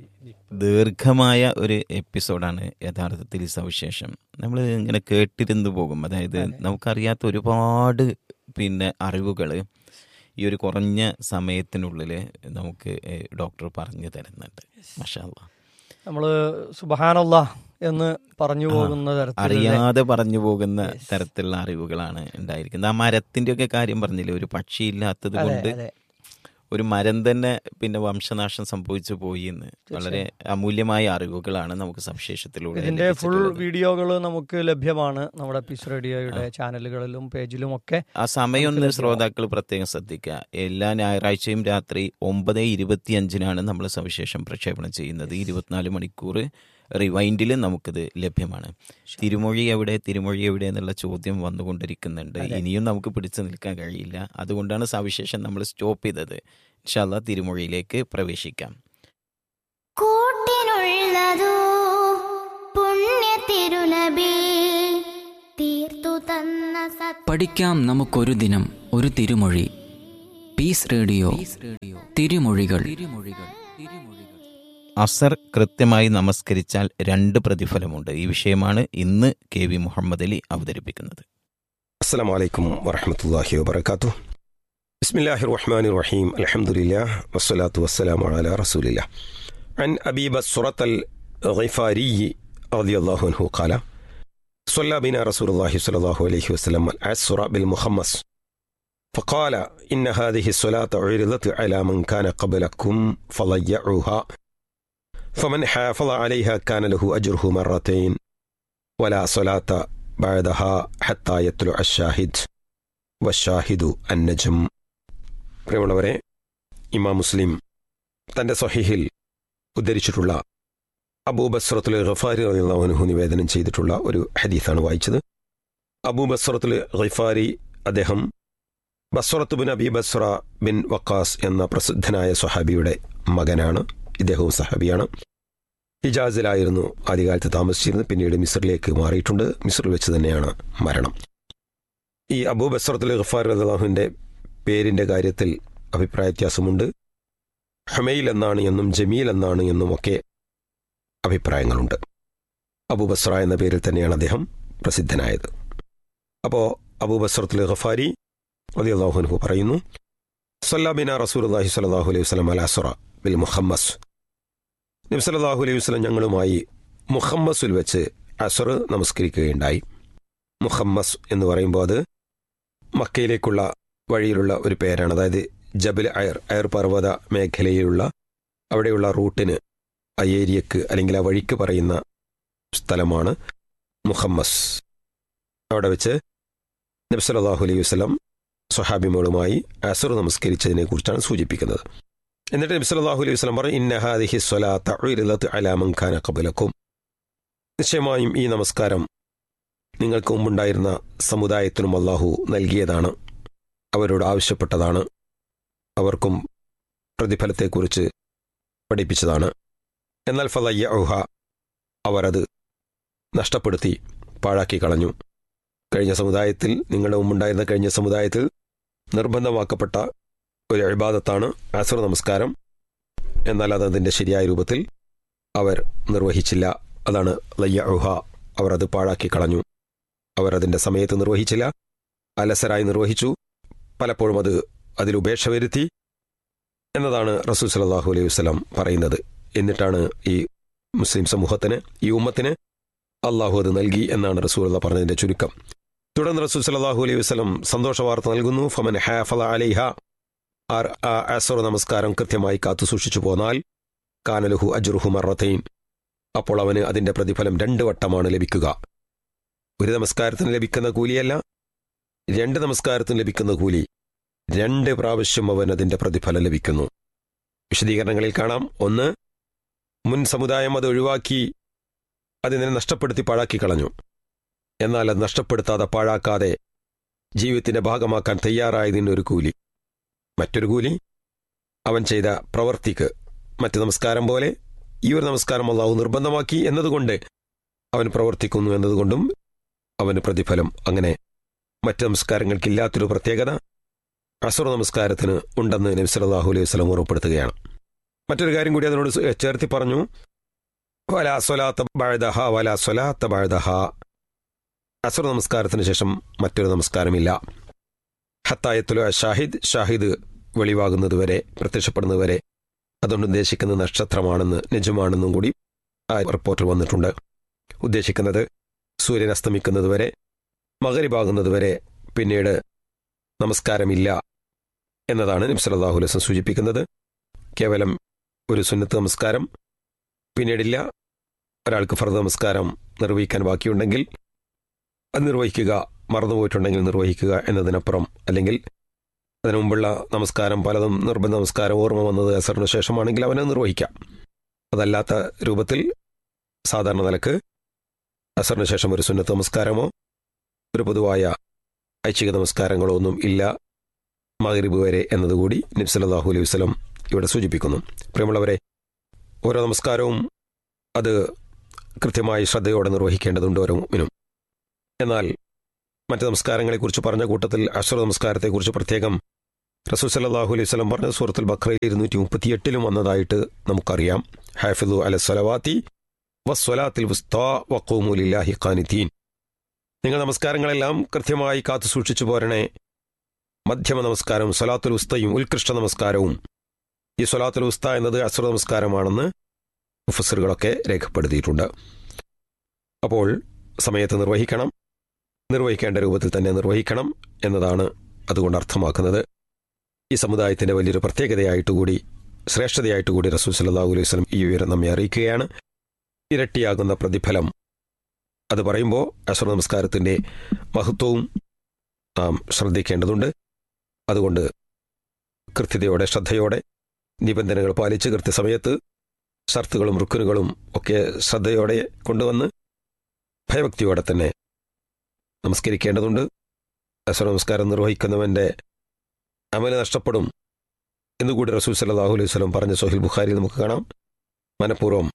ദീർഘമായ ഒരു എപ്പിസോഡാണ് യഥാർത്ഥത്തിൽ ഈ സവിശേഷം നമ്മൾ ഇങ്ങനെ കേട്ടിരുന്നു പോകും അതായത് നമുക്കറിയാത്ത ഒരുപാട് പിന്നെ അറിവുകൾ ഈ ഒരു കുറഞ്ഞ സമയത്തിനുള്ളിൽ നമുക്ക് ഏഹ്, ഡോക്ടർ പറഞ്ഞു തരുന്നുണ്ട് മഷാല്ല നമ്മൾ സുബഹാനല്ല എന്ന് പറഞ്ഞു പോകുന്ന തരത്തിൽ അറിയാതെ പറഞ്ഞു പോകുന്ന തരത്തിലുള്ള അറിവുകളാണ് ഉണ്ടായിരിക്കുന്നത് ആ മരത്തിന്റെ ഒക്കെ കാര്യം പറഞ്ഞില്ലേ ഒരു പക്ഷിയില്ലാത്തത് കൊണ്ട് അതെ. ഒരു മരം തന്നെ പിന്നെ വംശനാശം സംഭവിച്ചു പോയി എന്ന് വളരെ അമൂല്യമായ അറിവുകളാണ് നമുക്ക് സവിശേഷത്തിലൂടെ ഇതിന്റെ ഫുൾ ലഭിച്ചിട്ടുള്ളത്. വീഡിയോകൾ നമുക്ക് ലഭ്യമാണ് നമ്മുടെ പീസ് റേഡിയോയുടെ ചാനലുകളിലും പേജിലും ഒക്കെ ആ സമയം ഒന്ന് ശ്രോതാക്കൾ പ്രത്യേകം ശ്രദ്ധിക്കുക എല്ലാ ഞായറാഴ്ചയും രാത്രി ഒമ്പത് ഇരുപത്തിയഞ്ചിനാണ് നമ്മൾ സവിശേഷം പ്രക്ഷേപണം ചെയ്യുന്നത് ഇരുപത്തിനാല് മണിക്കൂർ റിവൈൻഡിൽ നമുക്കിത് ലഭ്യമാണ് തിരുമൊഴി എവിടെ തിരുമൊഴി എവിടെ എന്നുള്ള ചോദ്യം വന്നുകൊണ്ടിരിക്കുന്നുണ്ട് ഇനിയും നമുക്ക് പിടിച്ചു നിൽക്കാൻ കഴിയില്ല അതുകൊണ്ടാണ് സവിശേഷം നമ്മൾ സ്റ്റോപ്പ് ചെയ്തത് ഇൻഷാല്ല തിരുമൊഴിയിലേക്ക് പ്രവേശിക്കാം കൂട്ടിനുള്ളതോ പുണ്യ തിരുനബി തീർത്തു തന്ന സത് പഠിക്കാം നമുക്കൊരു ദിനം ഒരു തിരുമൊഴി പീസ് റേഡിയോ തിരുമൊഴികൾ അസർ കൃത്യമായി നമസ്കരിച്ചാൽ രണ്ട് പ്രതിഫലമുണ്ട് ഈ വിഷയമാണ് ഇന്ന് കെ വി മുഹമ്മദ് അലി അവതരിപ്പിക്കുന്നത് السلام عليكم ورحمة الله وبركاته بسم الله الرحمن الرحيم الحمد لله والصلاة والسلام على رسول الله عن أبي بصرة الغفاري رضي الله عنه قال صلى بنا رسول الله صلى الله عليه وسلم العصر بالمخمس فقال إن هذه الصلاة عرضت على من كان قبلكم فضيعوها فمن حافظ عليها كان له أجره مرتين ولا صلاة بعدها حتى يطلع الشاهد والشاهد النجم പ്രിയമുള്ളവരെ ഇമാം മുസ്ലിം തൻ്റെ സ്വഹീഹിൽ ഉദ്ധരിച്ചിട്ടുള്ള അബൂബസ്രത്തുൽ ഖഫാരി റളിയല്ലാഹു നിവേദനം ചെയ്തിട്ടുള്ള ഒരു ഹദീസാണ് വായിച്ചത് അബൂബസ്രത്തുൽ ഖഫാരി അദ്ദേഹം Basra bin Abi Basra bin Waqqas എന്ന പ്രസിദ്ധനായ സ്വഹാബിയുടെ മകനാണ് ഇദ്ദേഹവും സഹാബിയാണ് ഹിജാസിലായിരുന്നു ആദ്യകാലത്ത് താമസിച്ചിരുന്നത് പിന്നീട് മിസ്രിലേക്ക് മാറിയിട്ടുണ്ട് മിസ്രിൽ വെച്ച് തന്നെയാണ് മരണം ഈ അബൂ ബസ്രത്തുൽ ഖഫാർ അള്ളാഹുവിൻ്റെ പേരിൻ്റെ കാര്യത്തിൽ അഭിപ്രായ വ്യത്യാസമുണ്ട് ഹമയിൽ എന്നാണ് എന്നും ജമീൽ എന്നാണ് എന്നും ഒക്കെ അഭിപ്രായങ്ങളുണ്ട് അബൂ ബസ്ര എന്ന പേരിൽ തന്നെയാണ് അദ്ദേഹം പ്രസിദ്ധനായത് അപ്പോൾ അബൂ ബസ്രത്തുൽ ഖഫാരി അലി അള്ളാഹുനഹു പറയുന്നു സല്ലാബിന റസൂൽ അള്ളാഹി സ്വലാഹു അലൈഹി വസ്ലം അൽ അസുറ ബിൽ മുഹമ്മസ് നബി സല്ലല്ലാഹു അലൈഹി വസല്ലം ഞങ്ങളുമായി മുഹമ്മസിൽ വെച്ച് അസർ നമസ്കരിക്കുകയുണ്ടായി മുഹമ്മസ് എന്ന് പറയുമ്പോൾ അത് മക്കയിലേക്കുള്ള വഴിയിലുള്ള ഒരു പേരാണ് അതായത് ജബൽ അയർ അയർ പർവ്വത മേഖലയിലുള്ള അവിടെയുള്ള റൂട്ടിന് ആ ഏരിയക്ക് അല്ലെങ്കിൽ ആ വഴിക്ക് പറയുന്ന സ്ഥലമാണ് മുഹമ്മസ് അവിടെ വെച്ച് നബി സല്ലല്ലാഹു അലൈഹി വസല്ലം സ്വഹാബിമകളുമായി അസർ നമസ്കരിച്ചതിനെ കുറിച്ചാണ് സൂചിപ്പിക്കുന്നത് എന്നിട്ട് നബി സല്ലല്ലാഹു അലൈഹി വസല്ലം പറഞ്ഞു ഇന്ന ഹാദിഹി സ്വലാത്ത ഉഇറദത് അലാ മൻ കാന ഖബലക്കും നിശ്ചയമായും ഈ നമസ്കാരം നിങ്ങൾക്ക് മുമ്പുണ്ടായിരുന്ന സമുദായത്തിനും അള്ളാഹു നൽകിയതാണ് അവരോട് ആവശ്യപ്പെട്ടതാണ് അവർക്കും പ്രതിഫലത്തെക്കുറിച്ച് പഠിപ്പിച്ചതാണ് എന്നാൽ ഫലയ്യ ഔഹ അവർ അത് നഷ്ടപ്പെടുത്തി പാഴാക്കി കളഞ്ഞു കഴിഞ്ഞ സമുദായത്തിൽ നിങ്ങളുടെ മുമ്പുണ്ടായിരുന്ന കഴിഞ്ഞ സമുദായത്തിൽ നിർബന്ധമാക്കപ്പെട്ട ഒരു അഴിബാദത്താണ് അസർ നമസ്കാരം എന്നാൽ അത് അതിൻ്റെ ശരിയായ രൂപത്തിൽ അവർ നിർവഹിച്ചില്ല അതാണ് ലയ്യ ഔഹ അവർ അത് പാഴാക്കി കളഞ്ഞു അവർ അതിൻ്റെ സമയത്ത് നിർവഹിച്ചില്ല അലസരായി നിർവഹിച്ചു പലപ്പോഴും അത് അതിലുപേക്ഷ വരുത്തി എന്നതാണ് റസൂൽ സലാഹു അലൈഹി വസ്ലം പറയുന്നത് എന്നിട്ടാണ് ഈ മുസ്ലിം സമൂഹത്തിന് ഈ ഉമ്മത്തിന് അള്ളാഹു അത് നൽകി എന്നാണ് റസൂൽ അള്ള പറഞ്ഞതിന്റെ ചുരുക്കം തുടർന്ന് റസൂൽ സലാഹു അലൈഹി വസ്ലം സന്തോഷ വാർത്ത നൽകുന്നു ഫമൻ ഹാഫല അലൈഹ ആർ ആ അസർ നമസ്കാരം കൃത്യമായി കാത്തു സൂക്ഷിച്ചു പോന്നാൽ കാനലുഹു അജ്റുഹു മറത്തൈൻ അപ്പോൾ അവന് അതിന്റെ പ്രതിഫലം രണ്ട് വട്ടമാണ് ലഭിക്കുക ഒരു നമസ്കാരത്തിന് ലഭിക്കുന്ന കൂലിയല്ല രണ്ട് നമസ്കാരത്തിന് ലഭിക്കുന്ന കൂലി രണ്ട് പ്രാവശ്യം അവൻ അതിന്റെ പ്രതിഫലം ലഭിക്കുന്നു വിശദീകരണങ്ങളിൽ കാണാം ഒന്ന് മുൻ സമുദായം അത് ഒഴിവാക്കി അതിനെ നഷ്ടപ്പെടുത്തി പാഴാക്കി കളഞ്ഞു എന്നാൽ അത് നഷ്ടപ്പെടുത്താതെ പാഴാക്കാതെ ജീവിതത്തിന്റെ ഭാഗമാക്കാൻ തയ്യാറായതിന് ഒരു കൂലി മറ്റൊരു കൂലി അവൻ ചെയ്ത പ്രവർത്തിക്ക് മറ്റ് നമസ്കാരം പോലെ ഈ ഒരു നമസ്കാരം അള്ളാഹു നിർബന്ധമാക്കി എന്നതുകൊണ്ട് അവൻ പ്രവർത്തിക്കുന്നു എന്നതുകൊണ്ടും അവന് പ്രതിഫലം അങ്ങനെ മറ്റ് നമസ്കാരങ്ങൾക്കില്ലാത്തൊരു പ്രത്യേകത അസുർ നമസ്കാരത്തിന് ഉണ്ടെന്ന് നബി സല്ലല്ലാഹു അലൈഹി വസല്ലം ഉറപ്പെടുത്തുകയാണ് മറ്റൊരു കാര്യം കൂടി അതിനോട് ചേർത്തി പറഞ്ഞു വല സ്വലാത്ത ബഴദഹ വല സ്വലാത്ത ബഴദഹ അസുർ നമസ്കാരത്തിന് ശേഷം മറ്റൊരു നമസ്കാരമില്ല ഹത്തായത്തുലു ഷാഹിദ് ഷാഹിദ് വെളിവാകുന്നതുവരെ പ്രത്യക്ഷപ്പെടുന്നതുവരെ അതുകൊണ്ട് ഉദ്ദേശിക്കുന്നത് നക്ഷത്രമാണെന്ന് നിജമാണെന്നും കൂടി ആ റിപ്പോർട്ടിൽ വന്നിട്ടുണ്ട് ഉദ്ദേശിക്കുന്നത് സൂര്യൻ അസ്തമിക്കുന്നതുവരെ മകരിഭാകുന്നതുവരെ പിന്നീട് നമസ്കാരമില്ല എന്നതാണ് നബ്സലാഹു ലസം സൂചിപ്പിക്കുന്നത് കേവലം ഒരു സുന്നത്ത് നമസ്കാരം പിന്നീടില്ല ഒരാൾക്ക് ഫർദ് നമസ്കാരം നിർവഹിക്കാൻ ബാക്കിയുണ്ടെങ്കിൽ അത് നിർവഹിക്കുക മറന്നുപോയിട്ടുണ്ടെങ്കിൽ നിർവഹിക്കുക എന്നതിനപ്പുറം അല്ലെങ്കിൽ അതിനു മുമ്പുള്ള നമസ്കാരം പലതും നിർബന്ധ നമസ്കാരം ഓർമ്മ വന്നത് അസറിന് ശേഷമാണെങ്കിൽ അവനെ നിർവഹിക്കാം അതല്ലാത്ത രൂപത്തിൽ സാധാരണ നിലക്ക് അസറിന് ശേഷം ഒരു സുന്നത്ത് നമസ്കാരമോ ഒരു പൊതുവായ ഐച്ഛിക നമസ്കാരങ്ങളോ ഒന്നും ഇല്ല മകരിബ് വരെ എന്നതുകൂടി നബ്സലാഹു അലൈഹി വസ്ലം ഇവിടെ സൂചിപ്പിക്കുന്നു പ്രിയമുള്ളവരെ ഓരോ നമസ്കാരവും അത് കൃത്യമായി ശ്രദ്ധയോടെ നിർവഹിക്കേണ്ടതുണ്ട് ഓരോ മിനും എന്നാൽ മറ്റ് നമസ്കാരങ്ങളെക്കുറിച്ച് പറഞ്ഞ കൂട്ടത്തിൽ അശ്ര നമസ്കാരത്തെക്കുറിച്ച് പ്രത്യേകം റസൂൽ സല്ലല്ലാഹു അലൈഹി വസല്ലം പറഞ്ഞ സൂറത്തുൽ ബക്രയിൽ ഇരുന്നൂറ്റി മുപ്പത്തി എട്ടിലും വന്നതായിട്ട് നമുക്കറിയാം ഹാഫിദു അല സ്വലവാത്തി വസ്വലാത്തിൽ വുസ്താ വഖൂമു ലില്ലാഹി ഖാനിത്തീൻ നിങ്ങൾ നമസ്കാരങ്ങളെല്ലാം കൃത്യമായി കാത്തു സൂക്ഷിച്ചു പോരണേ മധ്യമ നമസ്കാരവും സ്വലാത്തുൽ ഉസ്തയും ഉത്കൃഷ്ട നമസ്കാരവും ഈ സ്വലാത്തുൽ ഉസ്ത എന്നത് അസുര നമസ്കാരമാണെന്ന് മുഫസറുകളൊക്കെ രേഖപ്പെടുത്തിയിട്ടുണ്ട് അപ്പോൾ സമയത്ത് നിർവഹിക്കണം നിർവഹിക്കേണ്ട രൂപത്തിൽ തന്നെ നിർവഹിക്കണം എന്നതാണ് അതുകൊണ്ട് അർത്ഥമാക്കുന്നത് ഈ സമുദായത്തിന്റെ വലിയൊരു പ്രത്യേകതയായിട്ടുകൂടി ശ്രേഷ്ഠതയായിട്ടുകൂടി റസൂൽ സല്ലല്ലാഹു അലൈഹി വസല്ലം ഈ വിവരം നമ്മെ അറിയിക്കുകയാണ് ഇരട്ടിയാകുന്ന പ്രതിഫലം അത് പറയുമ്പോൾ അസുര നമസ്കാരത്തിന്റെ മഹത്വവും നാം ശ്രദ്ധിക്കേണ്ടതുണ്ട് അതുകൊണ്ട് കൃത്യതയോടെ ശ്രദ്ധയോടെ നിബന്ധനകൾ പാലിച്ച് കൃത്യസമയത്ത് ഷർത്തുകളും റുക്കുനുകളും ഒക്കെ ശ്രദ്ധയോടെ കൊണ്ടുവന്ന് ഭയഭക്തിയോടെ തന്നെ നമസ്കരിക്കേണ്ടതുണ്ട് അസുര നമസ്കാരം നിർവഹിക്കുന്നവന്റെ അമല് നഷ്ടപ്പെടും എന്നുകൂടി റസൂൽ സല്ലല്ലാഹു അലൈഹി വസല്ലം പറഞ്ഞ സോഹിൽ ബുഖാരി നമുക്ക് കാണാം മനഃപൂർവ്വം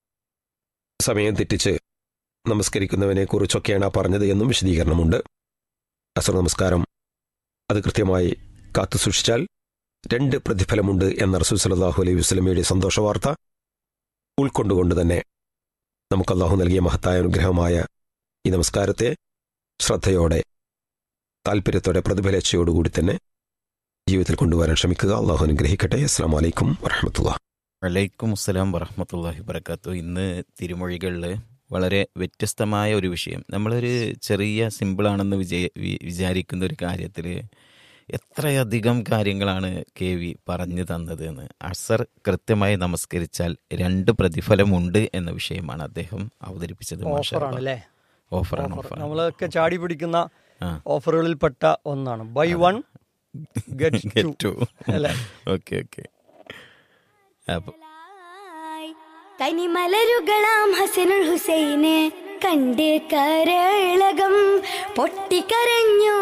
സമയം തെറ്റിച്ച് നമസ്കരിക്കുന്നവനെ കുറിച്ചൊക്കെയാണ് ആ പറഞ്ഞത് എന്നും വിശദീകരണമുണ്ട് അസുര നമസ്കാരം അത് കൃത്യമായി കാത്തു സൂക്ഷിച്ചാൽ രണ്ട് പ്രതിഫലമുണ്ട് എന്ന റസൂൽ സല്ലല്ലാഹു അലൈഹി വസല്ലമയുടെ സന്തോഷ വാർത്ത ഉൾക്കൊണ്ടുകൊണ്ട് തന്നെ നമുക്ക് അള്ളാഹു നൽകിയ മഹത്തായ അനുഗ്രഹമായ ഈ നമസ്കാരത്തെ ശ്രദ്ധയോടെ താല്പര്യത്തോടെ പ്രതിഫലേച്ഛയോടുകൂടി തന്നെ ജീവിതത്തിൽ കൊണ്ടുവരാൻ ശ്രമിക്കുക അള്ളാഹു അനുഗ്രഹിക്കട്ടെ അസ്സാം വലൈക്കും വറഹമത്തുള്ള വലൈക്കും അസ്സലാം വറഹമത്തല്ലാഹി വബർക്കാത്തു ഇന്ന് തിരുമൊഴികളിൽ വളരെ വ്യത്യസ്തമായ ഒരു വിഷയം നമ്മളൊരു ചെറിയ സിമ്പിളാണെന്ന് വിജയ വി- വിചാരിക്കുന്ന ഒരു കാര്യത്തിൽ എത്രയധികം കാര്യങ്ങളാണ് കെ വി പറഞ്ഞു തന്നത് എന്ന് അസർ കൃത്യമായി നമസ്കരിച്ചാൽ രണ്ട് പ്രതിഫലമുണ്ട് എന്ന വിഷയമാണ് അദ്ദേഹം അവതരിപ്പിച്ചത് മാഷാ ഓഫറാണ് അല്ലാ. അല്ലേ ഓഫറാണ് ഓഫർ ഓഫറാണ് നമ്മളൊക്കെ ചാടി പിടിക്കുന്ന ആ. ഓഫറുകളിൽപ്പെട്ട ഒന്നാണ് buy one get Get two to. അല്ലേ ഓക്കെ ഓക്കെ അപ്പൊ കനിമലരുകളാം ഹസനുൽ ഹുസൈന് കണ്ട് കരളകം പൊട്ടിക്കരഞ്ഞു